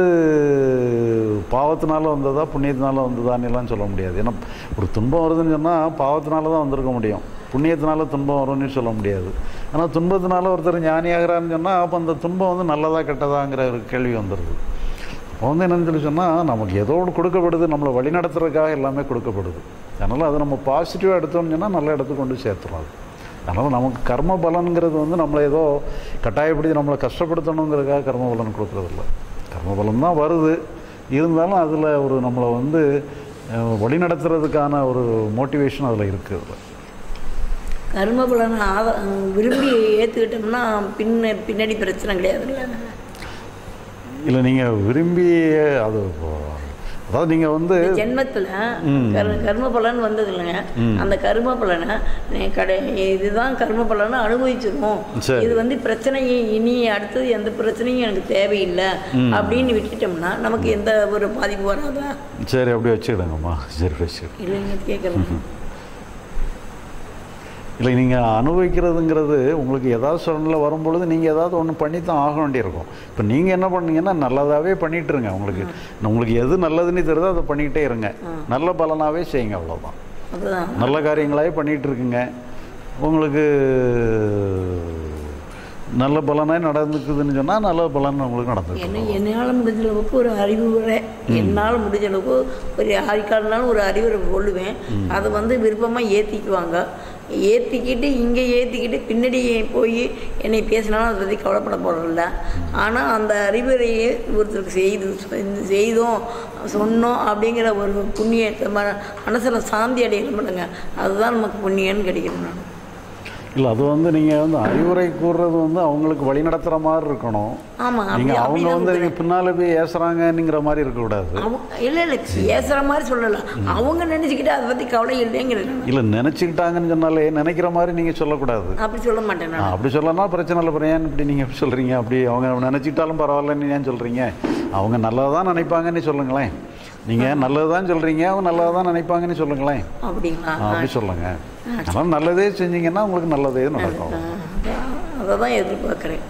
பாவத்தினால வந்ததா புண்ணியத்தினால வந்ததான்னு எல்லாம் சொல்ல முடியாது ஏன்னா ஒரு துன்பம் வருதுன்னு சொன்னால் பாவத்தினால தான் வந்திருக்க முடியும் புண்ணியத்தினால துன்பம் வரும்னு சொல்ல முடியாது ஆனால் துன்பத்தினால ஒருத்தர் ஞானியாகிறான்னு சொன்னால் அப்போ அந்த துன்பம் வந்து நல்லதா கெட்டதாங்கிற ஒரு கேள்வி வந்துடுது அப்போ வந்து என்னன்னு சொல்லி சொன்னால் நமக்கு ஏதோ ஒன்று கொடுக்கப்படுது நம்மளை வழி நடத்துறதுக்காக எல்லாமே கொடுக்கப்படுது அதனால் அதை நம்ம பாசிட்டிவாக எடுத்தோம்னு சொன்னால் நல்ல இடத்துக்கு கொண்டு சேர்த்துரும் அது அதனால் நமக்கு கர்ம பலன்கிறது வந்து நம்மளை ஏதோ கட்டாயப்படுத்தி நம்மளை கஷ்டப்படுத்தணுங்கிறதுக்காக கர்ம பலன் கொடுக்குறதில்ல கர்ம பலன் தான் வருது இருந்தாலும் அதில் ஒரு நம்மளை வந்து அஹ், வழி நடத்துறதுக்கான ஒரு மோட்டிவேஷன் அதில் இருக்குது அதில் கர்ம பலனை ஆத விரும்பி ஏற்றுக்கிட்டோம்னா பின்ன பின்னாடி பிரச்சனை கிடையாதுல்ல இல்லை நீங்கள் விரும்பி அது இப்போ- அதாவது நீங்கள் வந்து இந்த ஜென்மத்தில் ம். கர் கர்ம பலன் வந்தது இல்லைங்க ம். அந்த கர்ம பலனை நீ கடை இதுதான் கர்ம பலனை அனுபவிச்சிருவோம் சரி. இது வந்து பிரச்சனையை இனி அடுத்தது எந்த பிரச்சனையும் எனக்கு தேவையில்லை ம். அப்படின்னு விட்டுட்டோம்னா நமக்கு எந்த ஒரு பாதிப்பு வராதா சரி அப்படி வச்சுக்கிடுங்கம்மா சரி வச்சுக்கிடுங்க இல்லைங்க கேட்குறேன் இல்லை நீங்கள் அனுபவிக்கிறதுங்கிறது உங்களுக்கு ஏதாவது சூழ்நிலை வரும்பொழுது நீங்கள் ஏதாவது ஒன்று பண்ணி தான் ஆக வேண்டியிருக்கும் இப்போ நீங்கள் என்ன பண்ணீங்கன்னா நல்லதாகவே பண்ணிகிட்ருங்க உங்களுக்கு உங்களுக்கு எது நல்லதுன்னு தெரியுதோ அதை பண்ணிக்கிட்டே இருங்க நல்ல பலனாகவே செய்யுங்க அவ்வளோதான் அதுதான் நல்ல காரியங்களாகவே பண்ணிகிட்டு இருக்குங்க உங்களுக்கு நல்ல பலனாக நடந்துக்குதுன்னு சொன்னால் நல்ல பலன் உங்களுக்கு என்ன நடந்துருக்கு என்னால் முடிஞ்ச அளவுக்கு ஒரு அறிவுரை என்னால் முடிஞ்ச அளவுக்கு ஒரு யாருக்காருனாலும் ஒரு அறிவுரை சொல்லுவேன் அதை வந்து விருப்பமாக ஏற்றிக்குவாங்க ஏற்றிக்கிட்டு இங்கே ஏற்றிக்கிட்டு பின்னாடி போய் என்னை பேசினாலும் அதை பற்றி கவலைப்பட போகிறதில்ல ஆனால் அந்த அறிவுரையை ஒருத்தருக்கு செய்து செய்தோம் சொன்னோம் அப்படிங்கிற ஒரு புண்ணியத்தை ம மனசில் சாந்தி அடையணும் பண்ணுங்க அதுதான் நமக்கு புண்ணியம்னு கிடைக்கிறது நான் இல்லை அது வந்து நீங்கள் வந்து அறிவுரை கூறுறது வந்து அவங்களுக்கு வழி நடத்துகிற மாதிரி இருக்கணும் ஆமாம் நீங்கள் அப்படி அவங்க அப்படிதான் வந்து நீங்கள் பின்னால் போய் ஏசுகிறாங்கங்கிற மாதிரி இருக்கக்கூடாது அவங்க இல்லை இல்லை பேசுகிற மாதிரி சொல்லலாம் அவங்க நினச்சிக்கிட்டு அதை பற்றி கவலை இல்லைங்கிறது நான். இல்லை நினச்சிக்கிட்டாங்கன்னு சொன்னாலே நினைக்கிற மாதிரி நீங்கள் சொல்லக்கூடாது அப்படி சொல்ல மாட்டேன் ஆ, நான் அப்படி சொல்லலாம் பிரச்சனை இல்லை அப்புறம் ஏன் இப்படி நீங்கள் சொல்கிறீங்க அப்படி அவங்க நினச்சிக்கிட்டாலும் பரவாயில்லன்னு ஏன் சொல்கிறீங்க அவங்க நல்லதாக தான் நினைப்பாங்கன்னு சொல்லுங்களேன் நீங்கள் நல்லது தான் சொல்கிறீங்க அவங்க நல்லதாக தான் நினைப்பாங்கன்னு சொல்லுங்களேன் அப்படிங்களா ஆ, அப்படி சொல்லுங்க ஆனால் நல்லதே செஞ்சீங்கன்னா உங்களுக்கு நல்லதே நடக்கும் அதை தான் எதிர்பார்க்குறேன்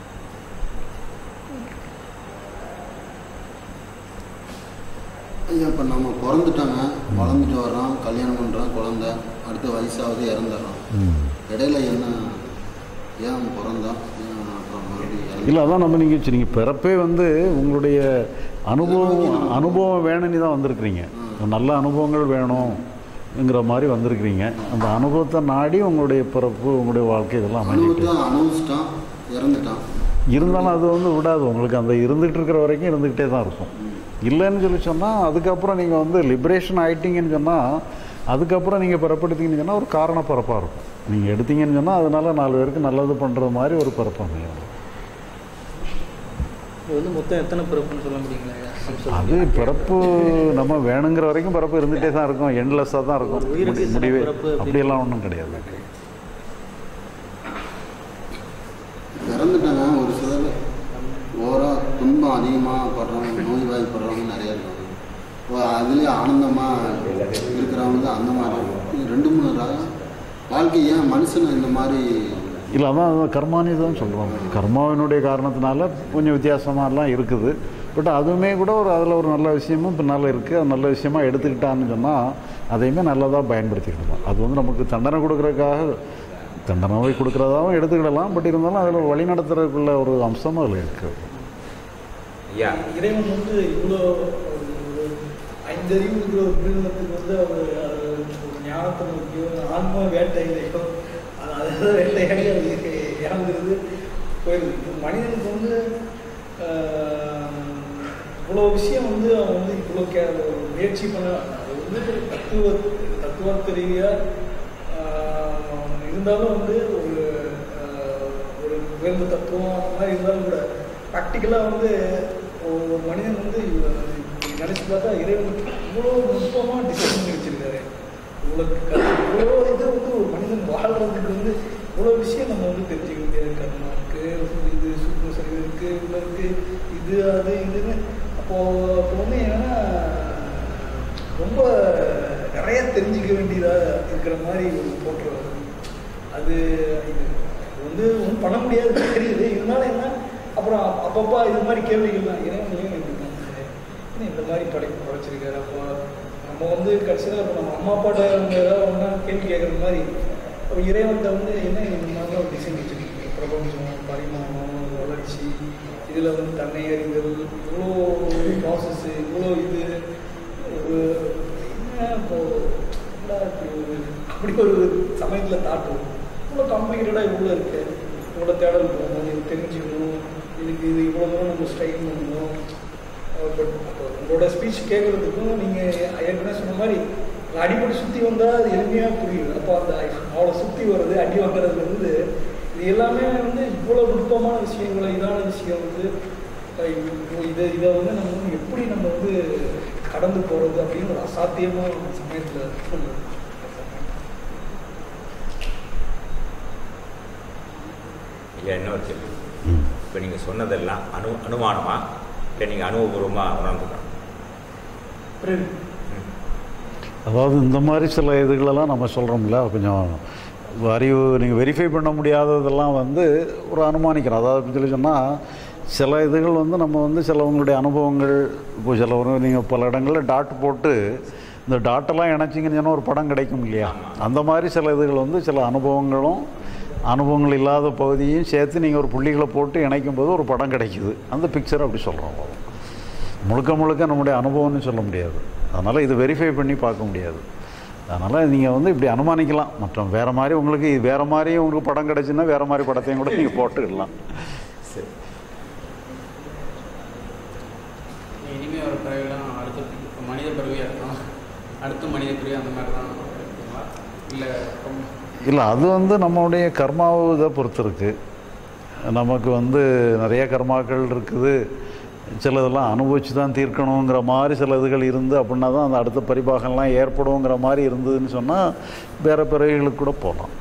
ஐயா இப்போ நம்ம பிறந்துட்டாங்க வளர்ந்துட்டு வர்றோம் கல்யாணம் பண்ணுறோம் குழந்த அடுத்த வயசாவது இறந்துடுறோம் ம். இடையில என்ன ஏன் பிறந்தோம் ஏன் அப்புறம் மறுபடியும் இறந்து இல்லை அதான் நம்ம நீங்கள் வச்சு நீங்கள் பிறப்பே வந்து உங்களுடைய அனுபவம் அனுபவம் வேணும்னு தான் வந்திருக்கிறீங்க நல்ல அனுபவங்கள் வேணும்ங்கிற மாதிரி வந்திருக்கிறீங்க அந்த அனுபவத்தை நாடி உங்களுடைய பிறப்பு உங்களுடைய வாழ்க்கை இதெல்லாம் அமைஞ்சிட்டு அனுபவத்தை அனுபவிச்சிட்டான் இறந்துட்டான் இருந்தாலும் அது வந்து விடாது உங்களுக்கு அந்த இருந்துகிட்டு இருக்கிற வரைக்கும் இருந்துக்கிட்டே தான் இருக்கும் இல்லைன்னு சொல்லி சொன்னால் அதுக்கப்புறம் நீங்கள் வந்து லிபரேஷன் ஆயிட்டீங்கன்னு சொன்னால் அதுக்கப்புறம் நீங்கள் பிறப்படுத்தீங்கன்னு சொன்னால் ஒரு காரண பிறப்பாக இருக்கும் நீங்கள் எடுத்தீங்கன்னு சொன்னால் அதனால நாலு பேருக்கு நல்லது பண்ணுற மாதிரி ஒரு பிறப்பு அமையும் இது வந்து மொத்தம் எத்தனை பிறப்புன்னு சொல்ல முடியுங்களா ஐயா? அது பிறப்பு நம்ம வேணுங்கிற வரைக்கும் பிறப்பு இருந்துகிட்டே தான் இருக்கும் எண்ட்லெஸ்ஸாக தான் இருக்கும் ஒரு உயிருக்கு முடி- இத்தனை முடிவே பிறப்பு அப்படி- அப்படியெல்லாம் ஒன்றும் கிடையாது இறந்துட்டாங்க ஒரு சிலர் ஓரா துன்பம் அதிகமாக படுறவங்க நோய்வாய்ப்படுறவங்க நிறைய இருக்காங்க இப்போ அதுலேயே ஆனந்தமாக இருக்கிறவங்க அந்த மாதிரி இது ரெண்டு மூணு ரா- வாழ்க்கை ஏன் மனுஷனை இந்த மாதிரி இல்லை அதான் அதான் கர்மானி தான் சொல்கிறோம் கர்மாவினுடைய காரணத்தினால கொஞ்சம் வித்தியாசமாலாம் இருக்குது பட் அதுவுமே கூட ஒரு அதில் ஒரு நல்ல விஷயமும் பின்னால் இருக்குது அது நல்ல விஷயமா எடுத்துக்கிட்டான்னு சொன்னால் அதையுமே நல்லதாக பயன்படுத்திக்கிடலாம் அது வந்து நமக்கு தண்டனை கொடுக்குறதுக்காக தண்டனை கொடுக்குறதாவும் எடுத்துக்கிடலாம் பட் இருந்தாலும் அதில் வழி நடத்துறதுக்குள்ள ஒரு அம்சமும் அதில் இருக்குது ஐயா இறைவன் வந்து இவ்வளோ ஒரு ஐந்தறிவு இருக்கிற ஒரு மிருகத்துக்கு வந்து அவர் அது ஒரு ஞானத்தை நோக்கியோ ஆன்ம வேட்டையிலையோ அது அதாவது வேட்டையாடி அது இறந்துருது போயிடுது இப்போ மனிதனுக்கு வந்து ஆஹ், இவ்வளோ விஷயம் வந்து அவன் வந்து இவ்வளோ கே ஒரு முயற்சி பண்ண அது வந்து தத்துவ தத்துவத்த ரீதியாக இருந்தாலும் வந்து ஒரு ஆஹ், ஒரு உயர்ந்த தத்துவம் அந்த மாதிரி இருந்தாலும் கூட ப்ராக்டிக்கலாக வந்து ஒரு ஒரு மனிதன் வந்து நினச்சி பார்த்தா இறைவனுக்கு இவ்வளோ நுட்பமாக டிசைன் பண்ணி வச்சிருக்காரு இவ்வளோ க- இவ்வளோ இது வந்து ஒரு மனிதன் வாழ்றதுக்கு வந்து இவ்வளோ விஷயம் நம்ம வந்து தெரிஞ்சுக்க வேண்டியது கர்மா இருக்குது இது சுற்று சரி இருக்குது இவ்வளோ இருக்குது இது அது இதுன்னு அப்போது அப்போ வந்து என்னன்னா ரொம்ப நிறைய தெரிஞ்சுக்க வேண்டியதாக இருக்கிற மாதிரி ஒரு தோற்றம் வருது. அது இது வந்து ஒன்றும் பண்ண முடியாது தெரியுது இருந்தாலும் என்ன அப்புறம் அப்பப்போ இது மாதிரி கேள்விகள்லாம் இறைவனையும் இப்படி பண்ணாரு என்ன இந்த மாதிரி படைப்பு படைச்சிருக்காரு அப்போ நம்ம வந்து கடைசியில் இப்போ நம்ம அம்மா அப்பாட்ட அவங்க ஏதாவது ஒன்றா கேள்வி கேட்குற மாதிரி அப்போ இறைவன்கிட்ட வந்து என்ன இந்த மாதிரி ஒரு டிசைன் வச்சுருக்கீங்க பிரபஞ்சம் பரிமாணம் வளர்ச்சி இதில் வந்து தன்னை அறிதல் இவ்வளோ ப்ராசஸ்ஸு இவ்வளோ இது ஒரு என்ன இப்போ என்னடா இப்படி ஒரு அப்படி ஒரு சமயத்தில் தாட்டும் இவ்வளோ காம்ப்ளிகேட்டடாக இவ்வளோ இருக்கு இவ்வளோ தேடல் போகணும் இது தெரிஞ்சுக்கணும் இதுக்கு இது இவ்வளோ தூரம் நம்ம ஸ்ட்ரைன் பண்ணணும் பட் உங்களோட ஸ்பீச் கேட்குறதுக்கும் நீங்கள் ஏற்கனவே சொன்ன மாதிரி அடிப்படை சுற்றி வந்தால் அது எளிமையாக புரியுது அப்போ அந்த அவளை சுற்றி வர்றது அடி வாங்குறதுலேருந்து இது எல்லாமே வந்து இவ்வளோ நுட்பமான விஷயங்களை இதான விஷயம் வந்து அஹ் இவ்வ- இதை இதை வந்து நம்ம வந்து எப்படி நம்ம வந்து கடந்து போகிறது அப்படின்னு ஒரு அசாத்தியமான சமயத்தில் ஐயா இன்னொரு கேள்வி இப்போ நீங்கள் சொன்னதெல்லாம் அனு அனுமானமா இல்லை நீங்கள் அனுபவபூர்வமாக உணர்ந்துக்கணும் அதாவது இந்த மாதிரி சில இதுகளெல்லாம் நம்ம சொல்கிறோம்ல கொஞ்சம் அறிவு நீங்கள் வெரிஃபை பண்ண முடியாததெல்லாம் வந்து ஒரு அனுமானிக்கிறோம் அதாவது எப்படி சொல்லி சொன்னால் சில இதுகள் வந்து நம்ம வந்து சிலவங்களுடைய அனுபவங்கள் இப்போ சில ஒரு நீங்கள் பல இடங்களில் டாட் போட்டு இந்த டாட்டெல்லாம் இணைச்சிங்கன்னு சொன்னால் ஒரு படம் கிடைக்கும் இல்லையா அந்த மாதிரி சில இதுகள் வந்து சில அனுபவங்களும் அனுபவங்கள் இல்லாத பகுதியும் சேர்த்து நீங்கள் ஒரு புள்ளிகளை போட்டு இணைக்கும் போது ஒரு படம் கிடைக்குது அந்த பிக்சர் அப்படி சொல்கிறோம் முழுக்க முழுக்க நம்முடைய அனுபவம்னு சொல்ல முடியாது அதனால் இது வெரிஃபை பண்ணி பார்க்க முடியாது அதனால் நீங்கள் வந்து இப்படி அனுமானிக்கலாம் மற்ற வேறு மாதிரி உங்களுக்கு இது வேறு மாதிரி உங்களுக்கு படம் கிடச்சுன்னா வேறு மாதிரி படத்தையும் கூட நீங்கள் போட்டுக்கலாம் சரி இனிமேல் வர பிறகுலாம் அடுத்த இப்போ மனித பிறவியாக இருக்கும் அடுத்த மனித பிறவி அந்த மாதிரி தான் இருக்குங்களா இல்லை இல்லை அது வந்து நம்மளுடைய கர்மாவை இதை பொறுத்து இருக்குது நமக்கு வந்து நிறைய கர்மாக்கள் இருக்குது சிலதெல்லாம் அனுபவிச்சு தான் தீர்க்கணுங்கிற மாதிரி சில இதுகள் இருந்து அப்படின்னா தான் அந்த அடுத்த பரிபாகம்லாம் ஏற்படுங்கிற மாதிரி இருந்ததுன்னு சொன்னால் வேறு பிறவிகளுக்கு கூட போகலாம்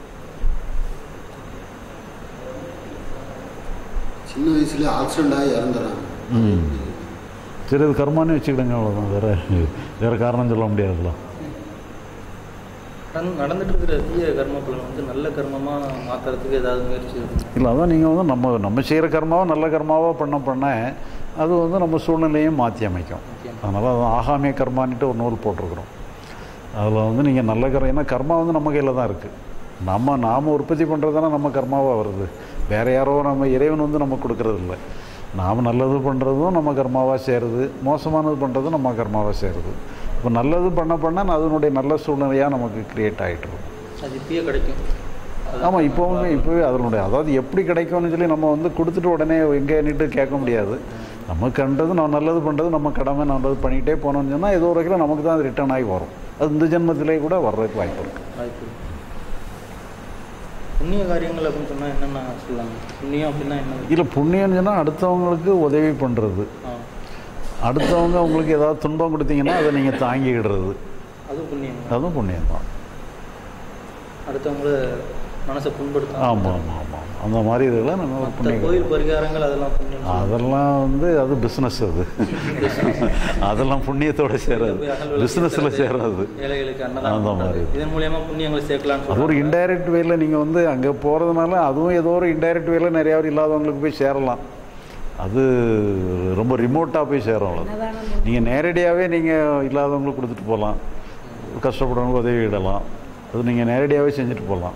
சின்ன வயசுல ஆக்சிடென்ட் ஆகி இறந்துறாங்க ம். சரி இது கர்மான்னு வச்சுக்கிடுங்க அவ்வளோதான் வேறு வேறு காரணம் சொல்ல முடியாதுல்ல நடந்து- நடந்துட்டு இருக்கிற தீய கர்ம பலன் வந்து நல்ல கர்மமாக மாற்றுறதுக்கு ஏதாவது முயற்சி இருக்கு இல்லை அதான் நீங்கள் வந்து நம்ம நம்ம செய்கிற கர்மாவை நல்ல கர்மாவாக பண்ண பண்ண அது வந்து நம்ம சூழ்நிலையும் மாற்றி அமைக்கும் அதனால் அது ஆகாமிய கர்மான்ட்டு ஒரு நூல் போட்டிருக்கிறோம் அதில் வந்து நீங்கள் நல்ல கர்மம் ஏன்னா கர்மா வந்து நம்ம கையில் தான் இருக்குது நம்ம நாம் உற்பத்தி பண்ணுறது தானே நம்ம கர்மாவாக வருது வேறு யாரோ நம்ம இறைவன் வந்து நம்ம கொடுக்கறது இல்லை நாம் நல்லது பண்ணுறதும் நம்ம கர்மாவாக சேருது மோசமானது பண்ணுறதும் நம்ம கர்மாவாக சேருது இப்போ நல்லது பண்ண பண்ண அதனுடைய நல்ல சூழ்நிலையாக நமக்கு கிரியேட் ஆகிட்டுரும் அது இப்பயே கிடைக்கும் அது ஆமாம் இப்போவுமே இப்போவே அதனுடைய அதாவது எப்படி கிடைக்கும்னு சொல்லி நம்ம வந்து கொடுத்துட்டு உடனே எங்கேன்னுட்டு கேட்க முடியாது நம்ம கண்டது நம்ம நல்லது பண்ணுறது நம்ம கடமை நல்லது பண்ணிகிட்டே போனோம்னு சொன்னால் ஏதோ ஒரு வகையில் நமக்கு தான் அது ரிட்டர்ன் ஆகி வரும் அது இந்த ஜென்மத்திலே கூட வர்றதுக்கு வாய்ப்பு இருக்குது வாய்ப்பு இருக்கு. புண்ணிய காரியங்கள் அப்படின்னு சொன்னால் என்னென்ன சொல்லலாம் புண்ணியம் அப்படின்னா என்ன இல்லை புண்ணியம்னு சொன்னால் அடுத்தவங்களுக்கு உதவி பண்ணுறது ஆ அடுத்தவங்க உங்களுக்கு ஏதாவது துன்பம் கொடுத்தீங்கன்னா அதை நீங்கள் தாங்கிக்கிடுறது அது புண்ணியம் அதுவும் புண்ணியம் தான் அடுத்தவங்கள மனசை புண்படுத்தாம ஆமாம் ஆமாம் ஆமாம் அந்த மாதிரி இதெல்லாம் நம்ம ஒரு மற்ற புண்ணியம் கோயில் பரிகாரங்கள் அதெல்லாம் புண்ணியம் அதெல்லாம் வந்து அது பிஸ்னஸ் அது அதெல்லாம் புண்ணியத்தோட சேராது பிஸ்னஸில் சேராது ஏழைகளுக்கு அந்த அன்னதானம் மாதிரி. பண்றது. இதன் மூலியமா புண்ணியங்களை சேர்க்கலாம்னு அது ஒரு சொல்றாங்க. இன்டைரக்ட் வேல நீங்கள் வந்து அங்கே போகிறதுனால அதுவும் ஏதோ ஒரு இன்டைரக்ட் வேல நிறையா பேர் இல்லாதவங்களுக்கு போய் சேரலாம் அது ரொம்ப ரிமோட்டாக போய் சேரும் அவ்வளோ நீங்கள் நேரடியாகவே நீங்கள் இல்லாதவங்களுக்கு கொடுத்துட்டு போகலாம் கஷ்டப்படுறவங்க உதவிடலாம் அது நீங்கள் நேரடியாகவே செஞ்சுட்டு போகலாம்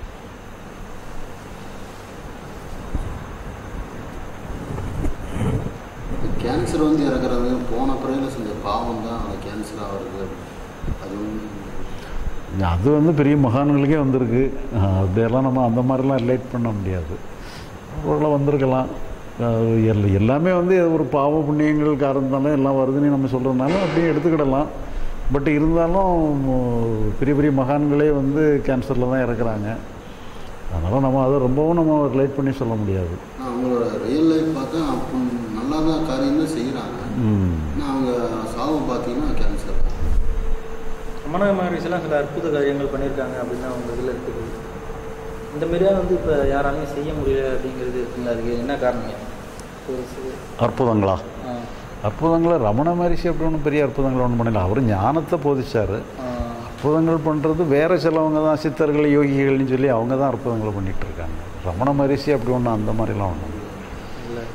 கேன்சர் வந்து இறக்குறது போன பிறகு செஞ்ச பாவம் தான் அந்த கேன்சர் ஆகிறது அதுவும் அது வந்து பெரிய மகான்களுக்கே வந்திருக்கு அஹ் அப்படியெல்லாம் நம்ம அந்த மாதிரிலாம் ரிலேட் பண்ண முடியாது ஓரளவு வந்திருக்கலாம் அஹ் எல் எல்லாமே வந்து ஒரு பாவ புண்ணியங்கள் காரணத்தாலும் எல்லாம் வருதுன்னு நம்ம சொல்கிறதுனால அப்படியே எடுத்துக்கிடலாம் பட் இருந்தாலும் உம், பெரிய பெரிய மகான்களே வந்து கேன்சரில் தான் இறக்குறாங்க அதனால் நம்ம அதை ரொம்பவும் நம்ம ரிலேட் பண்ணி சொல்ல முடியாது ஆனா அவங்களோட ரியல் லைஃப் பார்த்தா அப்போ நல்லா தான் காரியம் தான் செய்கிறாங்க ம் ஆனால் அவங்க சாவு பார்த்தீங்கன்னா கேன்சர் ரமண மகரிஷிலாம் சில அற்புத காரியங்கள் பண்ணியிருக்காங்க அப்படின்னு அவங்க இதில் இருக்குது இந்த மாதிரியா வந்து இப்போ யாராலையும் செய்ய முடியல அப்படிங்கிறது இருக்குங்களா அதுக்கு என்ன காரணம் ஒரு சி- அற்புதங்களா ஆ, அற்புதங்களை ரமண மகரிஷி அப்படி ஒன்றும் பெரிய அற்புதங்கள் ஒன்றும் பண்ணல அவர் ஞானத்தை போதிச்சார் ஆ, அற்புதங்கள் பண்ணுறது வேறு சிலவங்க தான் சித்தர்கள் யோகிகள்னு சொல்லி அவங்க தான் அற்புதங்களை பண்ணிகிட்டு இருக்காங்க ரமண மகரிஷி அப்படி ஒன்றும் அந்த மாதிரிலாம் ஒன்றும் இல்லை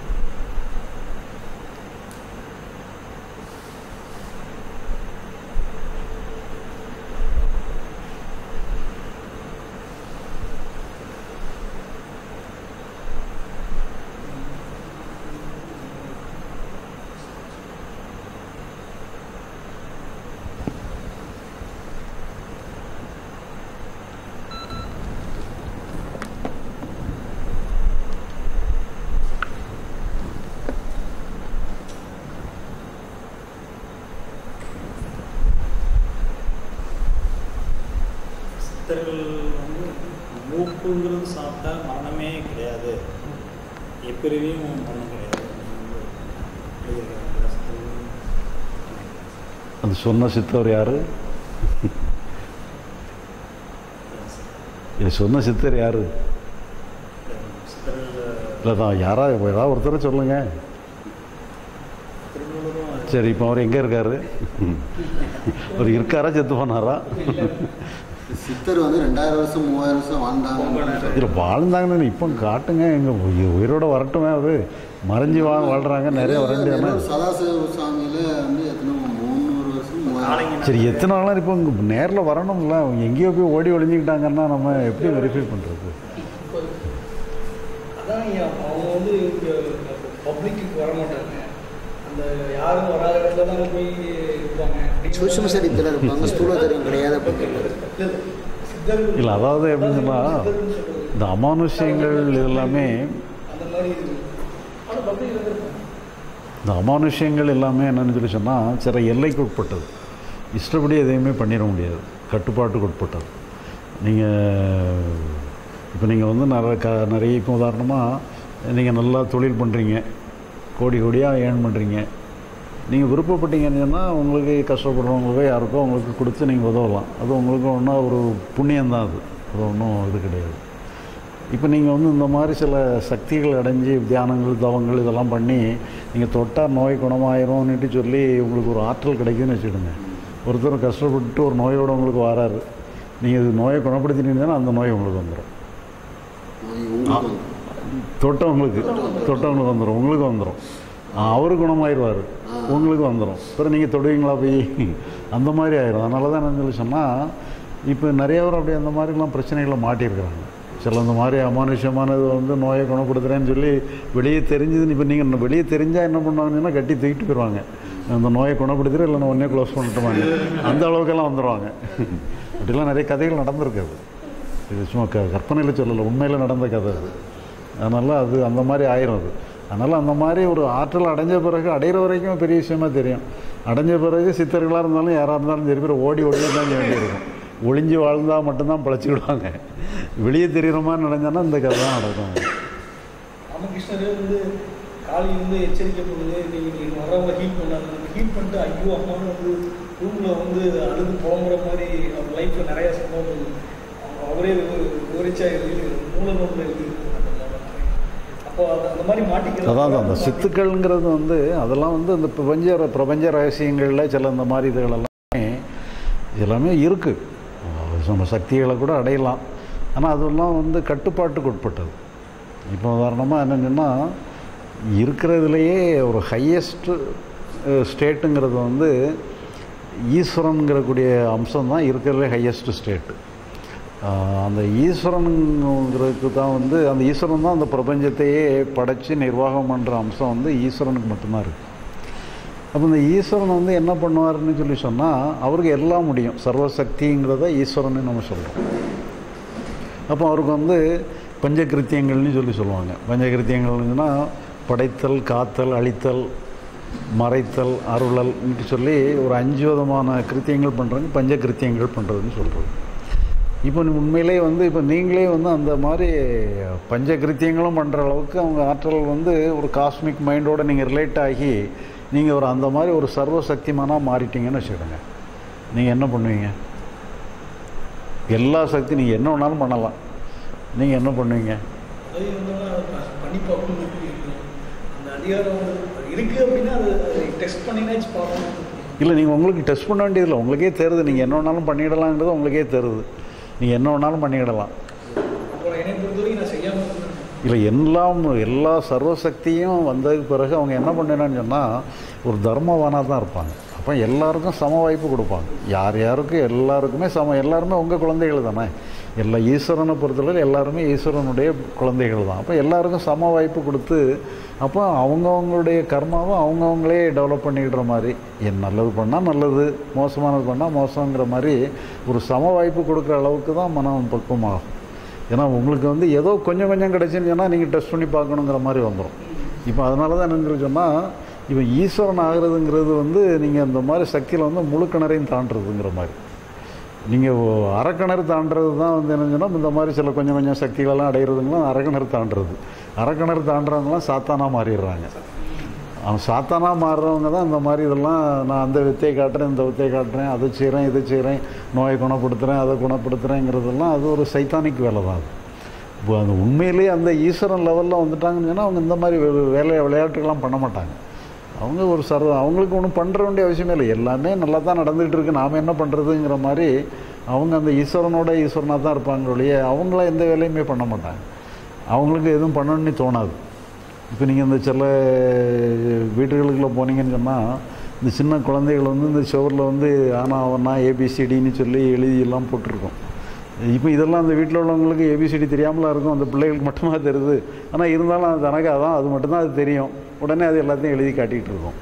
சித்தர்கள் வந்து மூக்குங்கிறது சாப்பிட்டா மரணமே கிடையாது எப்பிறவியும் மரணம் கிடையாது எழுதியிருக்காங்க சித்தர்கள். அது சொன்ன சித்தர் யார் இது சொன்ன சித்தர் யார் சித்தர்கள் இல்லை தான் யாரா ஏதாவது ஒருத்தரை சொல்லுங்கள் திருவள்ளுவரும் சரி இப்போ அவர் எங்கே இருக்காரு அவர் இருக்காரா செத்து போனாரா சித்தர் வந்து ரெண்டாயிரம் வருஷம் மூவாயிரம் வருஷம் வாழ்ந்தாங்க இதில் வாழ்ந்தாங்கன்னு இப்போ காட்டுங்க எங்கள் உயிரோட வரட்டுமே அது மறைஞ்சு வா வாழ்கிறாங்க நிறைய வர வேண்டியதானே சதாசிவ சாமியில வந்து எத்தனை முந்நூறு வருஷம் மூவாயிரம் சரி எத்தனை நாளாக இப்போ இங்கே நேரில் வரணும்ல அவங்க எங்கேயோ போய் ஓடி ஒளிஞ்சிக்கிட்டாங்கன்னா நம்ம எப்படி வெரிஃபை பண்ணுறது யாரும் வராத இடத்துல தான் போய் இருப்பாங்க அப்படிங்கிற சூட்சும சரீரத்தில் இருப்பாங்க ஸ்தூல தெரியும் கிடையாது அப்படிங்கிறது இல்ல, சித்தர்கள் இல்லை அதாவது எப்படின்னு சொன்னால் சித்தர்கள்னு சொல்றது. இந்த அமானுஷ்யங்கள் எல்லாமே அந்த மாதிரி இது ஆனால் அப்படி இருந்திருப்பாங்க இந்த அமானுஷ்யங்கள் எல்லாமே என்னன்னு சொல்லி சொன்னால் சில எல்லைக்கு உட்பட்டது இஷ்டப்படி எதையுமே பண்ணிட முடியாது கட்டுப்பாட்டுக்கு உட்பட்டது நீங்கள் இப்போ நீங்கள் வந்து நிறைய க நிறைய இப்போ உதாரணமாக நீங்கள் நல்லா தொழில் பண்ணுறீங்க கோடி கோடியாக ஏர்ன் பண்ணுறீங்க நீங்கள் விருப்பப்பட்டீங்கன்னு சொன்னால் உங்களுக்கு கஷ்டப்படுறவங்களுக்கோ யாருக்கோ உங்களுக்கு கொடுத்து நீங்கள் உதவலாம் அது உங்களுக்கு ஒன்றா ஒரு புண்ணியம்தான் அது அது ஒன்றும் இது கிடையாது இப்போ நீங்கள் வந்து இந்த மாதிரி சில சக்திகள் அடைஞ்சு தியானங்கள் தவங்கள் இதெல்லாம் பண்ணி நீங்கள் தொட்டால் நோய் குணமாயிரும்னுட்டு சொல்லி உங்களுக்கு ஒரு ஆற்றல் கிடைக்குதுன்னு வச்சுடுங்க ஒருத்தர் கஷ்டப்பட்டு ஒரு நோயோடு உங்களுக்கு வராரு நீங்கள் இது நோயை குணப்படுத்தினீங்கன்னா அந்த நோய் உங்களுக்கு வந்துடும் நோய் உங்களுக்கு வந்து தொட்டவங்களுக்கு தொட்டவங்களுக்கு வந்துடும் உங்களுக்கு வந்துடும் அவரு குணமாயிருவார் உங்களுக்கு வந்துடும் அப்புறம் நீங்கள் தொடுவீங்களா போய் அந்த மாதிரி ஆயிரும் அதனால தான் என்ன சொல்லி சொன்னால் இப்போ நிறைய பேர் அப்படி அந்த மாதிரிலாம் பிரச்சனைகளை மாட்டியிருக்கிறாங்க சில இந்த மாதிரி அமானுஷ்யமானது வந்து நோயை குணப்படுத்துகிறேன்னு சொல்லி வெளியே தெரிஞ்சதுன்னு இப்போ நீங்கள் வெளியே தெரிஞ்சால் என்ன பண்ணுவாங்கன்னா கட்டி தூக்கிட்டு போயிடுவாங்க அந்த நோயை குணப்படுத்துகிற இல்லைன்னா உடனே க்ளோஸ் பண்ணிட்டுவாங்க அந்த அளவுக்கெல்லாம் வந்துடுவாங்க அப்படிலாம் நிறைய கதைகள் நடந்திருக்காது இது சும்மா க கற்பனையில் சொல்லலை உண்மையில் நடந்த கதை அது அதனால் அது அந்த மாதிரி ஆயிரும் அது அதனால் அந்த மாதிரி ஒரு ஆற்றல் அடைஞ்ச பிறகு அடையிற வரைக்கும் பெரிய விஷயமா தெரியும் அடைஞ்ச பிறகு சித்தர்களாக இருந்தாலும் யாராக இருந்தாலும் சரி பேர் ஓடி ஓடி தான் செய்ய வேண்டியிருக்கும் ஒளிஞ்சு வாழ்ந்தால் மட்டும்தான் பிழைச்சிக்கிடுவாங்க வெளியே தெரிகிற மாதிரி நடந்தான்னா இந்த கதை தான் நடக்கும் ராமகிருஷ்ணரே வந்து காலையில் வந்து எச்சரிக்கை பண்ணுது நீங்கள் நீங்கள் வரவங்க ஹீட் பண்ணாங்க ஹீட் பண்ணிட்டு ஐயோ அம்மான்னு வந்து ரூமில் வந்து அழுது புலம்புற மாதிரி அவர் லைஃப்பில் நிறையா சம்பவங்கள் அவங்க அவரே விவ- விவரிச்சா எழுதி மூலநூலில் எழுதி அப்போ அந்த அந்த மாதிரி மாட்டிக்கிறது அதான் அந்த சித்துக்கள்ங்கிறது வந்து அதெல்லாம் வந்து இந்த பிரபஞ்ச பிரபஞ்ச ரகசியங்களில் சில இந்த மாதிரி இதுகள் எல்லாமே எல்லாமே இருக்குது நம்ம சக்திகளை கூட அடையலாம் ஆனால் அதெல்லாம் வந்து கட்டுப்பாட்டுக்கு உட்பட்டது இப்போ உதாரணமாக என்னென்னா இருக்கிறதுலையே ஒரு ஹையஸ்ட்டு ஸ்டேட்டுங்கிறது வந்து ஈஸ்வரனுங்கிறக்கூடிய அம்சம் தான் இருக்கிறதுலே ஹையஸ்ட் ஸ்டேட்டு அந்த ஈஸ்வரனுங்கிறதுக்கு தான் வந்து அந்த ஈஸ்வரன் தான் அந்த பிரபஞ்சத்தையே படைச்சு நிர்வாகம் பண்ணுற அம்சம் வந்து ஈஸ்வரனுக்கு மட்டும்தான் இருக்குது அப்போ இந்த ஈஸ்வரன் வந்து என்ன பண்ணுவாருன்னு சொல்லி சொன்னால் அவருக்கு எல்லாம் முடியும் சர்வசக்திங்கிறத ஈஸ்வரன்னு நம்ம சொல்கிறோம் அப்போ அவருக்கு வந்து பஞ்சகிருத்தியங்கள்னு சொல்லி சொல்லுவாங்க பஞ்சகிருத்தியங்கள்னா படைத்தல் காத்தல் அழித்தல் மறைத்தல் அருளல்னு சொல்லி ஒரு அஞ்சு விதமான கிருத்தியங்கள் பண்ணுறாங்க பஞ்சகிருத்தியங்கள் பண்ணுறதுன்னு சொல்கிறது இப்போ உண்மையிலே வந்து இப்போ நீங்களே வந்து அந்த மாதிரி பஞ்சகிருத்தியங்களும் பண்ணுற அளவுக்கு அவங்க ஆற்றல் வந்து ஒரு காஸ்மிக் மைண்டோடு நீங்கள் ரிலேட் ஆகி நீங்கள் ஒரு அந்த மாதிரி ஒரு சர்வ சக்திமானாக மாறிட்டீங்கன்னு வச்சுக்கோங்க நீங்கள் என்ன பண்ணுவீங்க எல்லா சக்தி நீங்கள் என்ன வேணாலும் பண்ணலாம் நீங்கள் என்ன பண்ணுவீங்க அது வந்து பண்ணி பார்க்கணும் எப்படி இருக்கும். அந்த அதிகாரம் வந்து அது இருக்கு அப்படின்னா அது டெஸ்ட் பண்ணினாச்சு பார்க்கணும் இல்லை நீங்கள் உங்களுக்கு டெஸ்ட் பண்ண வேண்டியதில்லை உங்களுக்கே தெரியுது நீங்கள் என்ன வேணாலும் பண்ணிடலாங்கிறது உங்களுக்கே தெரியுது நீங்கள் என்ன வேணாலும் பண்ணிடலாம் அப்புறம் என்னை பொறுத்த வரைக்கும் நான் செய்யாமல் இருந்தேன் இல்லை எல்லாம் எல்லா சர்வசக்தியும் வந்ததுக்கு பிறகு அவங்க என்ன பண்ணினான்னு சொன்னால் ஒரு தர்மவானாக தான் இருப்பாங்க அப்போ எல்லாருக்கும் சம வாய்ப்பு கொடுப்பாங்க யார் யாருக்கும் எல்லாருக்குமே சம எல்லாருமே உங்கள் குழந்தைகள் தானே எல்லா ஈஸ்வரனை பொறுத்தளவு எல்லாருமே ஈஸ்வரனுடைய குழந்தைகள் தான் அப்போ எல்லாருக்கும் சம வாய்ப்பு கொடுத்து அப்போ அவங்கவுங்களுடைய கர்மாவை அவங்கவுங்களே டெவலப் பண்ணிக்கிற மாதிரி என் நல்லது பண்ணால் நல்லது மோசமானது பண்ணால் மோசங்கிற மாதிரி ஒரு சம வாய்ப்பு கொடுக்குற அளவுக்கு தான் மனம் பக்குவமாகும் ஏன்னா உங்களுக்கு வந்து ஏதோ கொஞ்சம் கொஞ்சம் கிடச்சுன்னு சொன்னால் நீங்கள் டெஸ்ட் பண்ணி பார்க்கணுங்கிற மாதிரி வந்துடும் இப்போ அதனால தான் என்னன்னு சொன்னால் இப்போ ஈஸ்வரன் ஆகிறதுங்கிறது வந்து நீங்கள் இந்த மாதிரி சக்தியில் வந்து முழு கிணறையும் தாண்டுறதுங்கிற மாதிரி நீங்கள் அரைக்கிணறு தாண்டுறது தான் வந்து என்ன சொன்னால் இந்த மாதிரி சில கொஞ்சம் கொஞ்சம் சக்திகளெல்லாம் அடையிறதுங்களாம் அரைக்கிணறு தாண்டுறது அரைக்கிணறு தாண்டுறவங்களாம் சாத்தானாக மாறிடுறாங்க அவன் சாத்தானாக மாறுறவங்க தான் இந்த மாதிரி இதெல்லாம் நான் அந்த வித்தையை காட்டுறேன் இந்த வித்தையை காட்டுறேன் அதை செய்கிறேன் இதை செய்கிறேன் நோயை குணப்படுத்துகிறேன் அதை குணப்படுத்துகிறேங்கிறதெல்லாம் அது ஒரு சைத்தானிக் வேலை தான் அது இப்போ அந்த உண்மையிலேயே அந்த ஈஸ்வரன் லெவலில் வந்துட்டாங்கன்னு சொன்னால் அவங்க இந்த மாதிரி வே- வேலை விளையாட்டுகள்லாம் பண்ண மாட்டாங்க அவங்க ஒரு சர்வ அவங்களுக்கு ஒன்றும் பண்ணுற வேண்டிய அவசியமே இல்லை எல்லாமே நல்லா தான் நடந்துகிட்டு இருக்கு நாம் என்ன பண்ணுறதுங்கிற மாதிரி அவங்க அந்த ஈஸ்வரனோட ஈஸ்வரனாக தான் இருப்பாங்க ஒழிய அவங்கள எந்த வேலையுமே பண்ண மாட்டாங்க அவங்களுக்கு எதுவும் பண்ணணும்னு தோணாது இப்போ நீங்கள் இந்த சில வீடுகளுக்குள்ளே போனீங்கன்னு சொன்னால் இந்த சின்ன குழந்தைகள் வந்து இந்த சுவரில் வந்து ஆனா அவனா ஏபிசிடின்னு சொல்லி எழுதி எல்லாம் போட்டிருக்கோம் இப்போ இதெல்லாம் அந்த வீட்டில் உள்ளவங்களுக்கு ஏபிசிடி தெரியாமலாம் இருக்கும் அந்த பிள்ளைகளுக்கு மட்டுமா தெரியுது ஆனால் இருந்தாலும் அது தனக்கு அதான் அது மட்டும்தான் அது தெரியும் உடனே அது எல்லாத்தையும் எழுதி காட்டிகிட்டு இருக்கோம்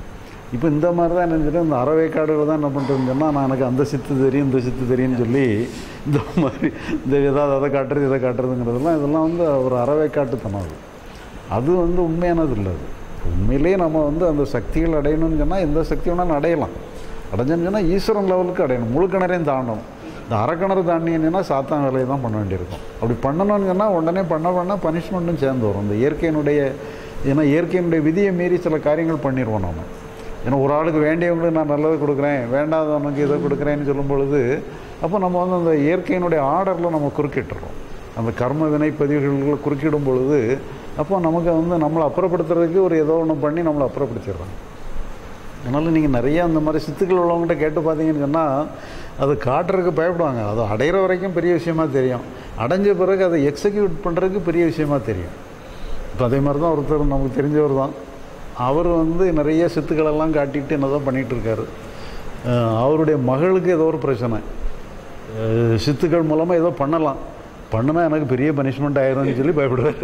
இப்போ இந்த மாதிரி தான் நினச்சிட்டு இந்த அறவைக்காடுகள் தான் என்ன பண்ணுறதுன்னு சொன்னால் நான் எனக்கு அந்த சித்து தெரியும் இந்த சித்து தெரியும்னு சொல்லி இந்த மாதிரி இந்த ஏதாவது அதை காட்டுறது இதை காட்டுறதுங்கிறதெல்லாம் இதெல்லாம் வந்து ஒரு அறவைக்காட்டுத்தனம் அது அது வந்து உண்மையானது இல்லை அது உண்மையிலேயே நம்ம வந்து அந்த சக்திகள் அடையணும்னு சொன்னால் எந்த சக்தி வேணாலும் அடையலாம் அடைஞ்சோன்னு சொன்னால் ஈஸ்வரன் லெவலுக்கு அடையணும் முழு கிணறையும் தாண்டணும் இந்த அரைக்கிணறு தாண்டிங்கன்னா சாத்தான் வேலையை தான் பண்ண வேண்டியிருக்கும் அப்படி பண்ணணும்னு சொன்னால் உடனே பண்ண பண்ண பனிஷ்மெண்ட்டும் சேர்ந்து வரும் இந்த இயற்கையினுடைய ஏன்னா இயற்கையினுடைய விதியை மீறி சில காரியங்கள் பண்ணிடுவோம் நம்ம ஏன்னா ஒரு ஆளுக்கு வேண்டியவங்களுக்கு நான் நல்லது கொடுக்குறேன் வேண்டாதவனுக்கு இதை கொடுக்குறேன்னு சொல்லும் பொழுது அப்போ நம்ம வந்து அந்த இயற்கையினுடைய ஆர்டரில் நம்ம குறுக்கிட்டுறோம் அந்த கர்ம வினை பதிவுகளில் குறுக்கிடும் பொழுது அப்போ நமக்கு வந்து நம்மளை அப்புறப்படுத்துறதுக்கு ஒரு ஏதோ ஒன்று பண்ணி நம்மளை அப்புறப்படுத்திடுறாங்க அதனால் நீங்கள் நிறைய அந்த மாதிரி சித்துக்கள் உள்ளவங்ககிட்ட கேட்டு பார்த்தீங்கன்னு சொன்னால் அது காட்டுறதுக்கு பயப்படுவாங்க அது அடையிற வரைக்கும் பெரிய விஷயமா தெரியும் அடைஞ்ச பிறகு அதை எக்ஸிக்யூட் பண்ணுறதுக்கு பெரிய விஷயமா தெரியும் இப்போ அதே மாதிரி தான் ஒருத்தர் நமக்கு தெரிஞ்சவர் தான் அவர் வந்து நிறைய சித்துக்களெல்லாம் காட்டிட்டு என்ன தான் பண்ணிகிட்டு இருக்காரு அஹ் அவருடைய மகளுக்கு ஏதோ ஒரு பிரச்சனை அஹ் சித்துக்கள் மூலமாக ஏதோ பண்ணலாம் பண்ணுனா எனக்கு பெரிய பனிஷ்மெண்ட் ஆயிரும்னு சொல்லி பயப்படுவார்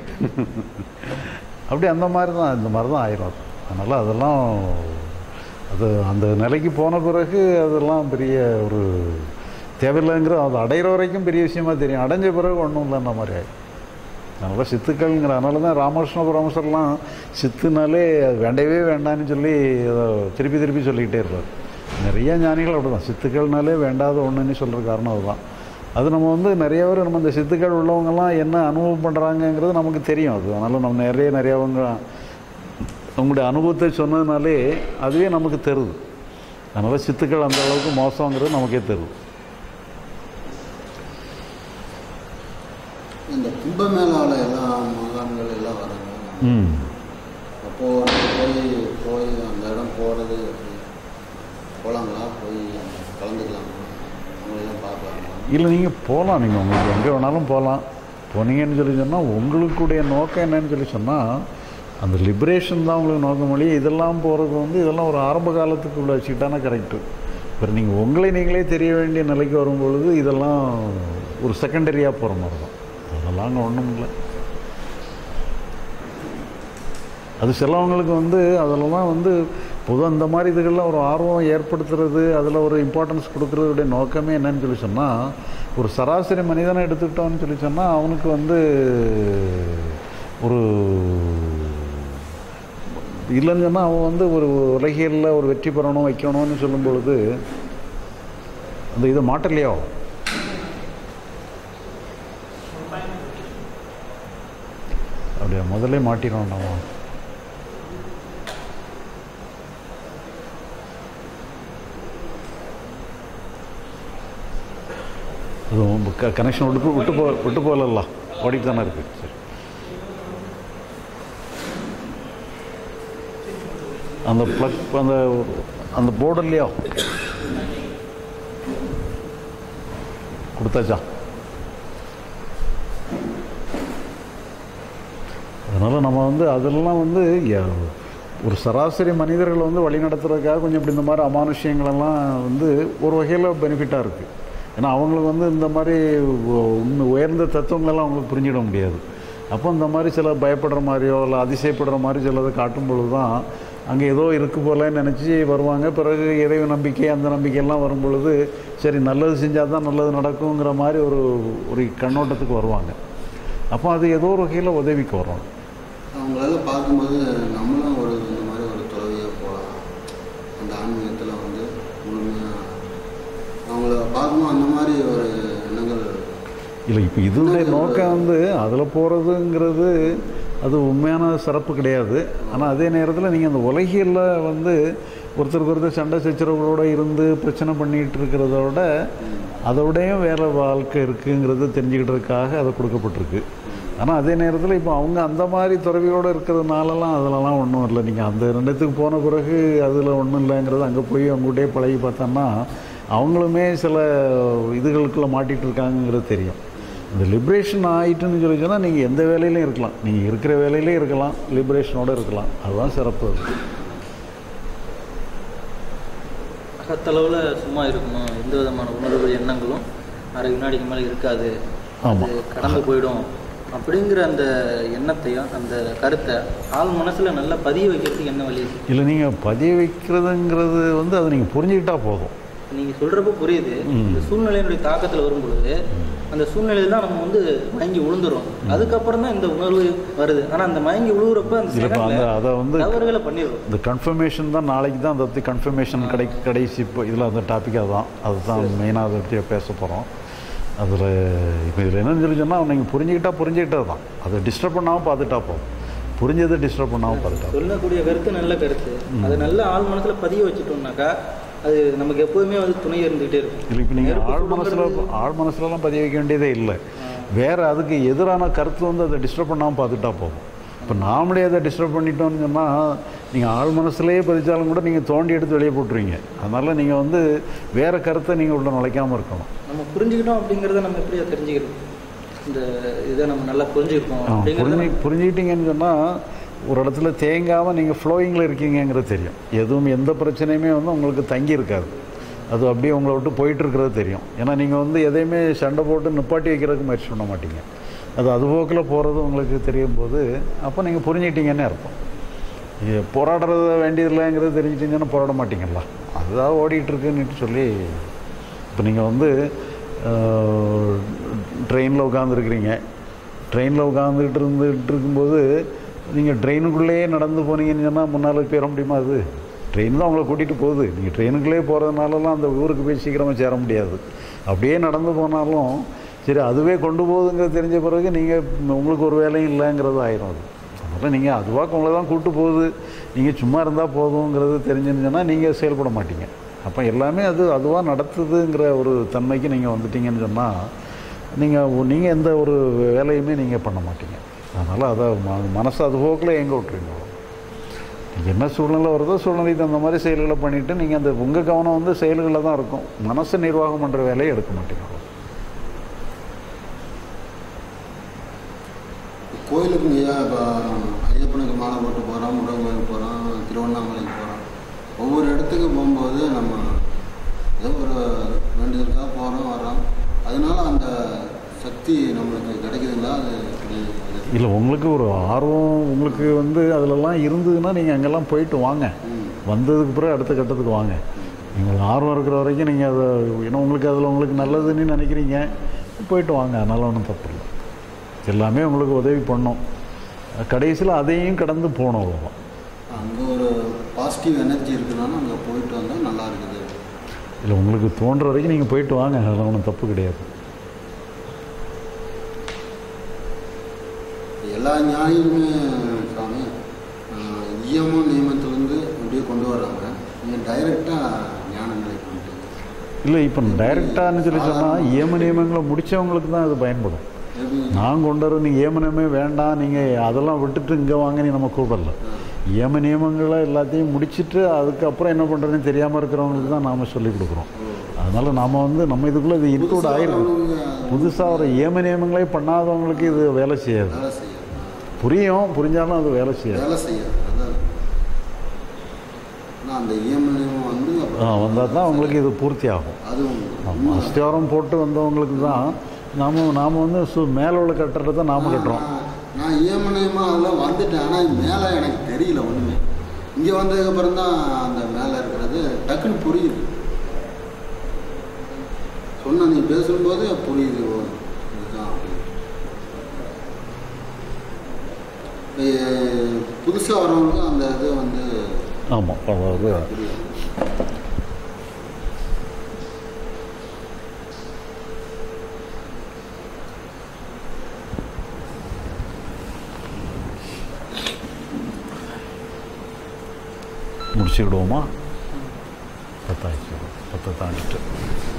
அப்படி அந்த மாதிரி தான் இந்த மாதிரி தான் ஆயிரும் அதனால் அதெல்லாம் அது அந்த நிலைக்கு போன பிறகு அதெல்லாம் பெரிய ஒரு தேவையில்லைங்கிற அது அடையிற வரைக்கும் பெரிய விஷயமா தெரியும் அடைஞ்ச பிறகு ஒன்றும் இல்லைன்ற மாதிரி ஆயிடும் அதனால் சித்துக்கள்ங்கிற அதனால தான் ராமகிருஷ்ண பரமசர்லாம் சித்துனாலே அது வேண்டவே வேண்டான்னு சொல்லி அதை திருப்பி திருப்பி சொல்லிக்கிட்டே இருப்பார் நிறைய ஞானிகள் அப்படி தான் சித்துக்கள்னாலே வேண்டாத ஒன்றுன்னு சொல்கிற காரணம் அதுதான் அது நம்ம வந்து நிறைய பேர் நம்ம இந்த சித்துக்கள் உள்ளவங்கெல்லாம் என்ன அனுபவம் பண்ணுறாங்கங்கிறது நமக்கு தெரியும் அது அதனால் நம்ம நிறைய நிறையவங்க அவங்களுடைய அனுபவத்தை சொன்னதுனாலே அதுவே நமக்கு தருது அதனால் சித்துக்கள் அந்த அளவுக்கு மோசங்கிறது நமக்கே தருது இந்த கும்பமேளால எல்லாம் மகான்கள் எல்லாம் வராங்க ம் அப்போ போய் போய் அந்த இடம் போகிறது போகலாங்களா போய் கலந்துக்கலாமா அவங்களெல்லாம் பார்க்கலாமா இல்லை நீங்கள் போகலாம் நீங்கள் உங்களுக்கு எங்கே வேணாலும் போகலாம் போனீங்கன்னு சொல்லி சொன்னால் உங்களுக்குடைய நோக்கம் என்னன்னு சொல்லி சொன்னால் அந்த லிபரேஷன் தான் உங்களுக்கு நோக்கம் மொழி இதெல்லாம் போகிறது வந்து இதெல்லாம் ஒரு ஆரம்ப காலத்துக்கு உள்ள வச்சுக்கிட்டானா கரெக்டு இப்போ நீங்கள் உங்களை நீங்களே தெரிய வேண்டிய நிலைக்கு வரும்பொழுது இதெல்லாம் ஒரு செகண்டரியாக போகிற மாதிரி தான் அதெல்லாம் அங்கே ஒன்றும் இல்லை அது சிலவங்களுக்கு வந்து அதிலலாம் வந்து பொதுவாக இந்த மாதிரி இதுகளில் ஒரு ஆர்வம் ஏற்படுத்துறது அதில் ஒரு இம்பார்ட்டன்ஸ் கொடுக்குறதுடைய நோக்கமே என்னன்னு சொல்லி சொன்னால் ஒரு சராசரி மனிதனை எடுத்துக்கிட்டோம்னு சொல்லி சொன்னால் அவனுக்கு வந்து ஒரு இல்லைன்னு சொன்னால் அவன் வந்து ஒரு உலகியலில் ஒரு வெற்றி பெறணும் வைக்கணும்னு சொல்லும் பொழுது அந்த இதை மாட்டலையோ அப்படியா முதல்ல மாட்டிடுவோம் நம்ம அது கனெக்ஷன் விட்டு போ- விட்டு போ விட்டு போகல ஓடிட்டு தானே இருக்குது சரி அந்த ப்ளக் அந்த அந்த போர்டு இல்லையா கொடுத்தாச்சா அதனால் நம்ம வந்து அதெல்லாம் வந்து ய- ஒரு சராசரி மனிதர்களை வந்து வழி நடத்துறதுக்காக கொஞ்சம் இப்படி இந்த மாதிரி அமானுஷ்யங்களெல்லாம் வந்து ஒரு வகையில் பெனிஃபிட்டாக இருக்குது ஏன்னா அவங்களுக்கு வந்து இந்த மாதிரி உ- உண்மை உயர்ந்த தத்துவங்களெல்லாம் அவங்களுக்கு புரிஞ்சிட முடியாது அப்போ இந்த மாதிரி சில பயப்படுற மாதிரியோ இல்லை அதிசயப்படுற மாதிரி சிலதை காட்டும் பொழுது தான் அங்கே ஏதோ இருக்கு போலன்னு நினச்சி வருவாங்க பிறகு இறைவு நம்பிக்கை அந்த நம்பிக்கையெல்லாம் வரும் பொழுது சரி நல்லது செஞ்சால் தான் நல்லது நடக்குங்கிற மாதிரி ஒரு ஒரு கண்ணோட்டத்துக்கு வருவாங்க அப்போ அது ஏதோ ஒரு வகையில் உதவிக்கு வரும் அவங்களால பார்க்கும்போது நம்மளும் ஒரு இந்த மாதிரி ஒரு துறவியாக போகலாம் அந்த ஆன்மீகத்தில் வந்து முழுமையாக அவங்கள பார்க்கும்போது அந்த மாதிரி ஒரு எண்ணங்கள் இல்லை இப்போ இதனுடைய நோக்கம் வந்து அதில் போகிறதுங்கிறது அது உண்மையான சிறப்பு கிடையாது ஆனால் அதே நேரத்தில் நீங்கள் அந்த உலகியலில் வந்து ஒருத்தருக்கு ஒருத்தர் சண்டை சச்சரவுகளோட இருந்து பிரச்சனை பண்ணிகிட்டு இருக்கிறத விட அதோடையும் வேறு வாழ்க்கை இருக்குங்கிறத தெரிஞ்சுக்கிட்டதுக்காக அது கொடுக்கப்பட்டிருக்கு ஆனால் அதே நேரத்தில் இப்போ அவங்க அந்த மாதிரி துறவியோடு இருக்கிறதுனாலலாம் அதிலலாம் ஒன்றும் இல்லை நீங்கள் அந்த ரெண்டுத்துக்கு போன பிறகு அதில் ஒன்றும் இல்லைங்கிறது அங்கே போய் அவங்ககிட்டயே பழகி பார்த்தோன்னா அவங்களுமே சில இதுகளுக்குள்ளே மாட்டிகிட்டு இருக்காங்கங்கிறது தெரியும் இந்த லிபரேஷன் ஆகிட்டுன்னு சொல்லி சொன்னால் நீங்கள் எந்த வேலையிலையும் இருக்கலாம் நீங்கள் இருக்கிற வேலையிலே இருக்கலாம் லிபரேஷனோடு இருக்கலாம் அதுதான் சிறப்பு அது அகத்தளவில் சும்மா இருக்கணும் எந்த விதமான உணர்வு எண்ணங்களும் அரை வினாடிக்கு மேலே இருக்காது ஆமா. அது கடந்து போயிடும் அப்படிங்கிற அந்த எண்ணத்தையும் அந்த கருத்தை ஆள் மனசில் நல்லா பதிய வைக்கிறதுக்கு என்ன வழி இல்லை நீங்கள் பதிய வைக்கிறதுங்கிறது வந்து அதை நீங்கள் புரிஞ்சுக்கிட்டா போதும் நீங்கள் சொல்கிறப்ப புரியுது ம். இந்த சூழ்நிலையினுடைய தாக்கத்தில் வரும்பொழுது அந்த சூழ்நிலையில் தான் நம்ம வந்து மயங்கி விழுந்துரும் அதுக்கப்புறம் தான் இந்த உணர்வு வருது ஆனால் அந்த மயங்கி விழுகுறப்ப அந்த இல்லை இப்போ அந்த secondல அதை வந்து தவறுகளை பண்ணிடுறோம் இந்த கன்ஃபர்மேஷன் தான் நாளைக்கு தான் அதை பற்றி கன்ஃபர்மேஷன் கடை கடைசி இப்போ இதில் அந்த டாபிக் அதான் அதுதான் மெயினாக அதை பற்றி பேச போகிறோம் அதில் இப்போ இதில் என்னன்னு சொல்லி சொன்னால் நீங்கள் புரிஞ்சுக்கிட்டா புரிஞ்சுக்கிட்டது தான் அதை டிஸ்டர்ப் பண்ணாமல் பார்த்துட்டா போதும் புரிஞ்சதை டிஸ்டர்ப் பண்ணாமல் பார்த்துட்டா போதும். சொல்லக்கூடிய கருத்து நல்ல கருத்து அதை நல்ல ஆள் மனசில் பதிய வச்சுட்டோம்னாக்கா அது நமக்கு எப்போதுமே வந்து துணை இருந்துகிட்டே இருக்கும் இல்லை இப்போ நீங்கள் நெருப்பு ஆழ் மனசில் சுடுங்கிறது- ஆழ் மனசுலலாம் பதிய வைக்க வேண்டியதே இல்லை வேறு அதுக்கு எதிரான கருத்து வந்து அதை டிஸ்டர்ப் பண்ணாமல் பார்த்துட்டா போதும் இப்போ நாமளே அதை டிஸ்டர்ப் பண்ணிட்டோம்னு சொன்னால் நீங்கள் ஆழ் மனசுலேயே பதிச்சாலும் கூட நீங்கள் தோண்டி எடுத்து வெளியே போட்டுருவீங்க அதனால் நீங்கள் வந்து வேறு கருத்தை நீங்கள் உள்ள நுழைக்காமல் இருக்கணும் நம்ம புரிஞ்சுக்கிட்டோம் அப்படிங்கிறத நம்ம எப்படியா தெரிஞ்சுக்கிறது இந்த இதை நம்ம நல்லா புரிஞ்சுக்கிட்டோம் ஆ, அப்படிங்கிறத புரிஞ்சு நம்ம- புரிஞ்சுக்கிட்டீங்கன்னு சொன்னால் ஒரு இடத்துல தேங்காமல் நீங்கள் ஃப்ளோயிங்கில் இருக்கீங்கங்கிறது தெரியும் எதுவும் எந்த பிரச்சனையுமே வந்து உங்களுக்கு தங்கி இருக்காது அது அப்படியே உங்களை விட்டு போயிட்டு இருக்கிறது தெரியும் ஏன்னா நீங்கள் வந்து எதையுமே சண்டை போட்டு நிப்பாட்டி வைக்கிறதுக்கு முயற்சி பண்ண மாட்டீங்க அது அது போக்கில் போகிறது உங்களுக்கு தெரியும் போது அப்போ நீங்கள் புரிஞ்சுக்கிட்டீங்கன்னே அர்த்தம் இது போராடுறது வேண்டியதில்லைங்கிறது தெரிஞ்சிட்டிங்கன்னா போராட மாட்டீங்களா அதுதான் ஓடிட்டு இருக்குன்னு சொல்லி இப்போ நீங்கள் வந்து ட்ரெயினில் உட்காந்துருக்குறீங்க ட்ரெயினில் உட்காந்துக்கிட்டு இருந்துகிட்டு இருக்கும்போது நீங்கள் ட்ரெயினுக்குள்ளேயே நடந்து போனீங்கன்னு சொன்னால் முன்னால் போயிட முடியுமா அது ட்ரெயின் தான் உங்களை கூட்டிகிட்டு போகுது நீங்கள் ட்ரெயினுக்குள்ளேயே போகிறதுனாலலாம் அந்த ஊருக்கு போய் சீக்கிரமாக சேர முடியாது அப்படியே நடந்து போனாலும் சரி அதுவே கொண்டு போகுதுங்கிறது தெரிஞ்ச பிறகு நீங்கள் உங்களுக்கு ஒரு வேலையும் இல்லைங்கிறது ஆயிரும் அது அதனால் நீங்கள் அதுவாக உங்களை தான் கூட்டு போகுது நீங்கள் சும்மா இருந்தால் போதுங்கிறது தெரிஞ்சுன்னு சொன்னால் நீங்கள் செயல்பட மாட்டீங்க அப்போ எல்லாமே அது அதுவாக நடத்துதுங்கிற ஒரு தன்மைக்கு நீங்கள் வந்துட்டீங்கன்னு சொன்னால் நீங்கள் நீங்கள் எந்த ஒரு வேலையுமே நீங்கள் பண்ண மாட்டீங்க அதனால் அதை ம- மனசு அது போக்கில் எங்கே விட்டுருங்க என்ன சூழ்நிலை வருதோ சூழ்நிலைக்கு தகுந்த மாதிரி செயல்களை பண்ணிவிட்டு நீங்கள் அந்த உங்கள் கவனம் வந்து செயல்களில் தான் இருக்கும் மனசை நிர்வாகம் பண்ணுற வேலையை எடுக்க மாட்டீங்க கோயிலுக்கு ஐயா இப்போ ஐயப்பனுக்கு மாலை போட்டு போகிறோம் முருகன் கோயிலுக்கு போகிறோம் திருவண்ணாமலைக்கு போகிறோம் ஒவ்வொரு இடத்துக்கு போகும்போது நம்ம ஏதோ ஒரு வேண்டுதலுக்காக போகிறோம் வரோம் அதனால அந்த சக்தி நம்மளுக்கு கிடைக்குதுங்களா அது எப்படி அது இல்லை உங்களுக்கு ஒரு ஆர்வம் உங்களுக்கு வந்து அதிலெல்லாம் இருந்ததுன்னா நீங்கள் அங்கெல்லாம் போயிட்டு வாங்க ம். வந்ததுக்கு பிறகு அடுத்த கட்டத்துக்கு வாங்க உங்களுக்கு ஆர்வம் இருக்கிற வரைக்கும் நீங்கள் அதை ஏன்னா உங்களுக்கு அதில் உங்களுக்கு நல்லதுன்னு நினைக்கிறீங்க போயிட்டு வாங்க அதனால ஒன்றும் தப்பு இல்லை எல்லாமே உங்களுக்கு உதவி பண்ணும் கடைசியில் அதையும் கடந்து போகணும் அவ்வளோதான் அங்கே ஒரு பாசிட்டிவ் எனர்ஜி இருக்குனாலும் அங்கே போயிட்டு வந்தால் நல்லா இருக்குது இல்லை உங்களுக்கு தோன்ற வரைக்கும் நீங்கள் போயிட்டு வாங்க அதெல்லாம் ஒன்றும் தப்பு கிடையாது எல்லா ஞாயிறுமே சாமி ஆஹ், இயமம் நியமத்திலேருந்து அப்படியே கொண்டு வர்றாங்க நீங்கள் டைரெக்டாக ஞான நிலை பண்ணிட்டு இல்லை இப்போ டைரெக்டான்னு சொல்லி சொன்னால் ஏம நியமங்களை முடித்தவங்களுக்கு தான் அது பயன்படும் எப்படி நான் கொண்டு வர நீங்கள் ஏமனமே வேண்டாம் நீங்கள் அதெல்லாம் விட்டுட்டு இங்கே வாங்க நீ நம்ம கூப்பிடல ஏம நியமங்களை எல்லாத்தையும் முடிச்சிட்டு அதுக்கப்புறம் என்ன பண்ணுறதுன்னு தெரியாமல் இருக்கிறவங்களுக்கு தான் நாம் சொல்லிக் கொடுக்குறோம் அதனால் நாம் வந்து நம்ம இதுக்குள்ளே இது இன்க்ளூட் ஆகிருக்கு புதுசாக ஒரு ஏம நியமங்களே பண்ணாதவங்களுக்கு இது வேலை செய்யாது வேலை செய்யாது புரியும் புரிஞ்சாலும் அது வேலை செய்யாது வேலை செய்யாது அதான் ஆனால் அந்த இயம நியமம் வந்து ஆ வந்தால் தான் உங்களுக்கு இது பூர்த்தி ஆகும் அது ஆமாம் அஸ்திவாரம் போட்டு வந்தவங்களுக்கு தான் நாம் நாம் வந்து சு மேலே உள்ள கட்டுறதை நாம் கட்டுறோம் நான் நான் இயம நியமம் அதெல்லாம் வந்துட்டேன் ஆனால் மேலே எனக்கு தெரியல ஒன்றுமே இங்கே வந்ததுக்கப்புறம் தான் அந்த மேலே இருக்கிறது டக்குன்னு புரியுது சொன்ன நீ பேசும்போது புரியுது ஓ, இதுதான் அப்படின்னு. புதுசாக வரவங்க அந்த இது வந்து ஆமாம் அதாவது புரியுது முடிச்சுக்கிடுவோமா பத்தாயிடுச்சு பத்தை தாண்டிட்டு